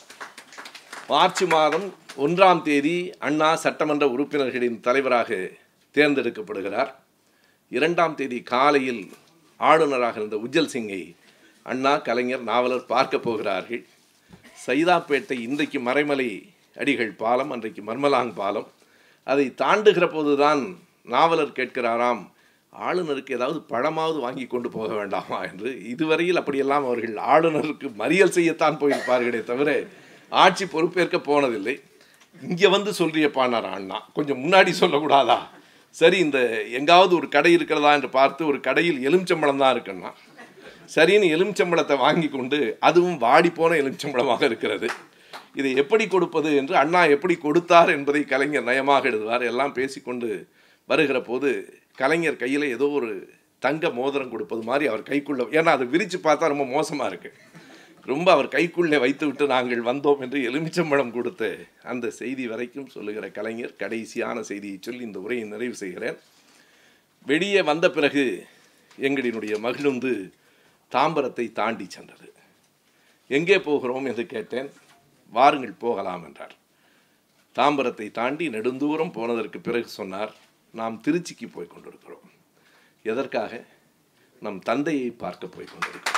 S1: மார்ச் மாதம் ஒன்றாம் தேதி அண்ணா சட்டமன்ற உறுப்பினர்களின் தலைவராக தேர்ந்தெடுக்கப்படுகிறார் இரண்டாம் தேதி காலையில் ஆளுநராக இருந்த உஜ்ஜல் சிங்கை அண்ணா கலைஞர் நாவலர் பார்க்க போகிறார்கள் சைதாப்பேட்டை இன்றைக்கு மறைமலை அடிகள் பாலம் அன்றைக்கு மர்மலாங் பாலம் அதை தாண்டுகிற போதுதான் நாவலர் கேட்கிறாராம் ஆளுநருக்கு ஏதாவது பழமாவது வாங்கி கொண்டு போக வேண்டாமா என்று இதுவரையில் அப்படியெல்லாம் அவர்கள் ஆளுநருக்கு மறியல் செய்யத்தான் போயிருப்பார்களே தவிர ஆட்சி பொறுப்பேற்க போனதில்லை இங்கே வந்து சொல்றியப்பானார் அண்ணா கொஞ்சம் முன்னாடி சொல்லக்கூடாதா சரி இந்த எங்காவது ஒரு கடை இருக்கிறதா என்று பார்த்து ஒரு கடையில் எலுமிச்சம்பழம் தான் இருக்குன்னா சரின்னு எலுமிச்சம்பழத்தை வாங்கி கொண்டு அதுவும் வாடி போன எலுமிச்சம்பழமாக இருக்கிறது இதை எப்படி கொடுப்பது என்று அண்ணா எப்படி கொடுத்தார் என்பதை கலைஞர் நயமாக எழுதுவார் எல்லாம் பேசிக்கொண்டு வருகிற போது கலைஞர் கையில் ஏதோ ஒரு தங்க மோதிரம் கொடுப்பது மாதிரி அவர் கைக்குள்ள ஏன்னா அதை விரித்து பார்த்தா ரொம்ப மோசமாக இருக்கு ரொம்ப அவர் கைக்குள்ளே வைத்து விட்டு நாங்கள் வந்தோம் என்று எலுமிச்சம்பழம் கொடுத்து அந்த செய்தி வரைக்கும் சொல்லுகிற கலைஞர் கடைசியான செய்தியை சொல்லி இந்த உரையை நிறைவு செய்கிறேன் வெளியே வந்த பிறகு எங்களினுடைய மகிழுந்து தாம்பரத்தை தாண்டி சென்றது எங்கே போகிறோம் என்று கேட்டேன் வாருங்கள் போகலாம் என்றார் தாம்பரத்தை தாண்டி நெடுந்தூரம் போனதற்கு பிறகு சொன்னார் நாம் திருச்சிக்கு போய் கொண்டிருக்கிறோம் எதற்காக நம் தந்தையை பார்க்க போய் கொண்டிருக்கிறோம்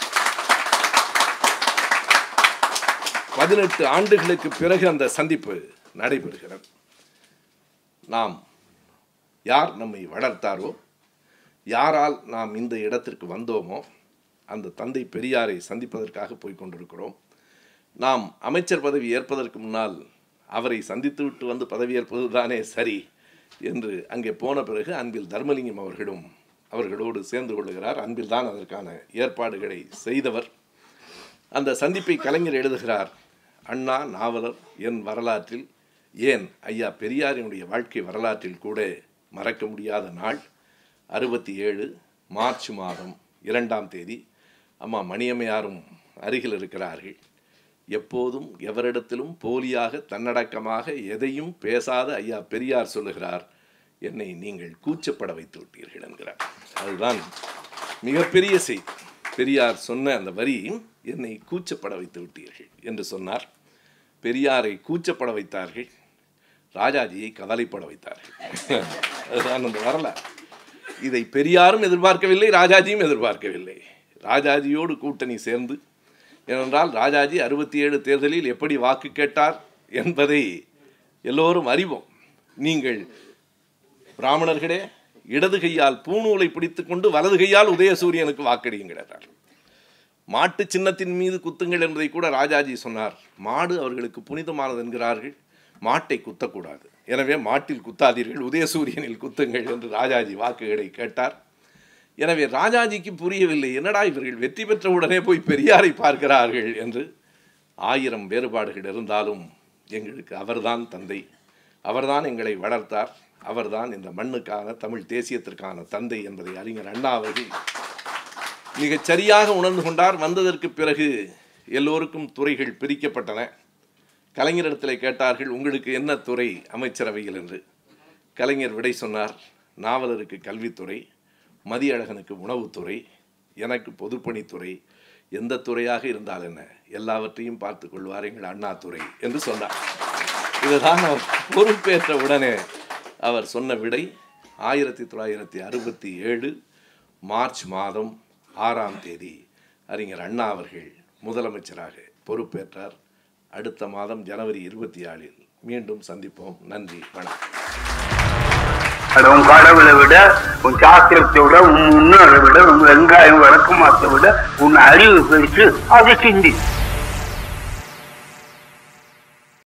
S1: பதினெட்டு ஆண்டுகளுக்கு பிறகு அந்த சந்திப்பு நடைபெறுகிறது நாம் யார் நம்மை வளர்த்தாரோ யாரால் நாம் இந்த இடத்திற்கு வந்தோமோ அந்த தந்தை பெரியாரை சந்திப்பதற்காக போய் கொண்டிருக்கிறோம் நாம் அமைச்சர் பதவி ஏற்பதற்கு முன்னால் அவரை சந்தித்து விட்டு வந்து பதவியேற்பது தானே சரி என்று அங்கே போன பிறகு அன்பில் தர்மலிங்கம் அவர்களும் அவர்களோடு சேர்ந்து கொள்ளுகிறார் அன்பில் தான் அதற்கான ஏற்பாடுகளை செய்தவர் அந்த சந்திப்பை கலைஞர் எழுதுகிறார் அண்ணா நாவலர் என் வரலாற்றில் ஏன் ஐயா பெரியாரினுடைய வாழ்க்கை வரலாற்றில் கூட மறக்க முடியாத நாள் அறுபத்தி ஏழு மார்ச் மாதம் இரண்டாம் தேதி அம்மா மணியம்மையாரும் அருகில் இருக்கிறார்கள் எப்போதும் எவரிடத்திலும் போலியாக தன்னடக்கமாக எதையும் பேசாத ஐயா பெரியார் சொல்லுகிறார் என்னை நீங்கள் கூச்சப்பட வைத்து விட்டீர்கள் என்கிறார் அதுதான் மிகப்பெரிய செய்தி பெரியார் சொன்ன அந்த வரி என்னை கூச்சப்பட வைத்து விட்டீர்கள் என்று சொன்னார் பெரியாரை கூச்சப்பட வைத்தார்கள் ராஜாஜியை கவலைப்பட வைத்தார்கள் அதுதான் அந்த வரலாறு இதை பெரியாரும் எதிர்பார்க்கவில்லை ராஜாஜியும் எதிர்பார்க்கவில்லை ராஜாஜியோடு கூட்டணி சேர்ந்து ஏனென்றால் ராஜாஜி அறுபத்தி ஏழு தேர்தலில் எப்படி வாக்கு கேட்டார் என்பதை எல்லோரும் அறிவோம் நீங்கள் பிராமணர்களே இடது கையால் பூநூலை பிடித்துக்கொண்டு வலது கையால் உதயசூரியனுக்கு வாக்களியுங்கிறார் மாட்டு சின்னத்தின் மீது குத்துங்கள் என்பதை கூட ராஜாஜி சொன்னார் மாடு அவர்களுக்கு புனிதமானது என்கிறார்கள் மாட்டை குத்தக்கூடாது எனவே மாட்டில் குத்தாதீர்கள் உதயசூரியனில் குத்துங்கள் என்று ராஜாஜி வாக்குகளை கேட்டார் எனவே ராஜாஜிக்கு புரியவில்லை என்னடா இவர்கள் வெற்றி பெற்ற உடனே போய் பெரியாரை பார்க்கிறார்கள் என்று ஆயிரம் வேறுபாடுகள் இருந்தாலும் எங்களுக்கு அவர்தான் தந்தை அவர்தான் எங்களை வளர்த்தார் அவர்தான் இந்த மண்ணுக்கான தமிழ் தேசியத்திற்கான தந்தை என்பதை அறிஞர் அண்ணா அவர்கள் மிகச் சரியாக உணர்ந்து கொண்டார் வந்ததற்கு பிறகு எல்லோருக்கும் துறைகள் பிரிக்கப்பட்டன கலைஞரிடத்தில் கேட்டார்கள் உங்களுக்கு என்ன துறை அமைச்சரவையில் என்று கலைஞர் விடை சொன்னார் நாவலருக்கு கல்வித்துறை மதியழகனுக்கு உணவுத்துறை எனக்கு பொதுப்பணித்துறை எந்த துறையாக இருந்தால் என்ன எல்லாவற்றையும் பார்த்து கொள்வார் எங்கள் அண்ணாதுறை என்று சொன்னார் இதுதான் அவர் பொறுப்பேற்ற உடனே அவர் சொன்ன விடை ஆயிரத்தி தொள்ளாயிரத்தி அறுபத்தி ஏழு மார்ச் மாதம் ஆறாம் தேதி அறிஞர் அண்ணா அவர்கள் முதலமைச்சராக பொறுப்பேற்றார் அடுத்த மாதம் ஜனவரி இருபத்தி ஆறில் மீண்டும் சந்திப்போம் நன்றி வணக்கம்
S2: அட உன் கடவுளை விட உன் சாஸ்திரத்தை விட உன் முன்னோரை விட உன் வெங்காயம் வழக்கமாத்தை விட உன் அறிவு பெருசு அதை சிந்தி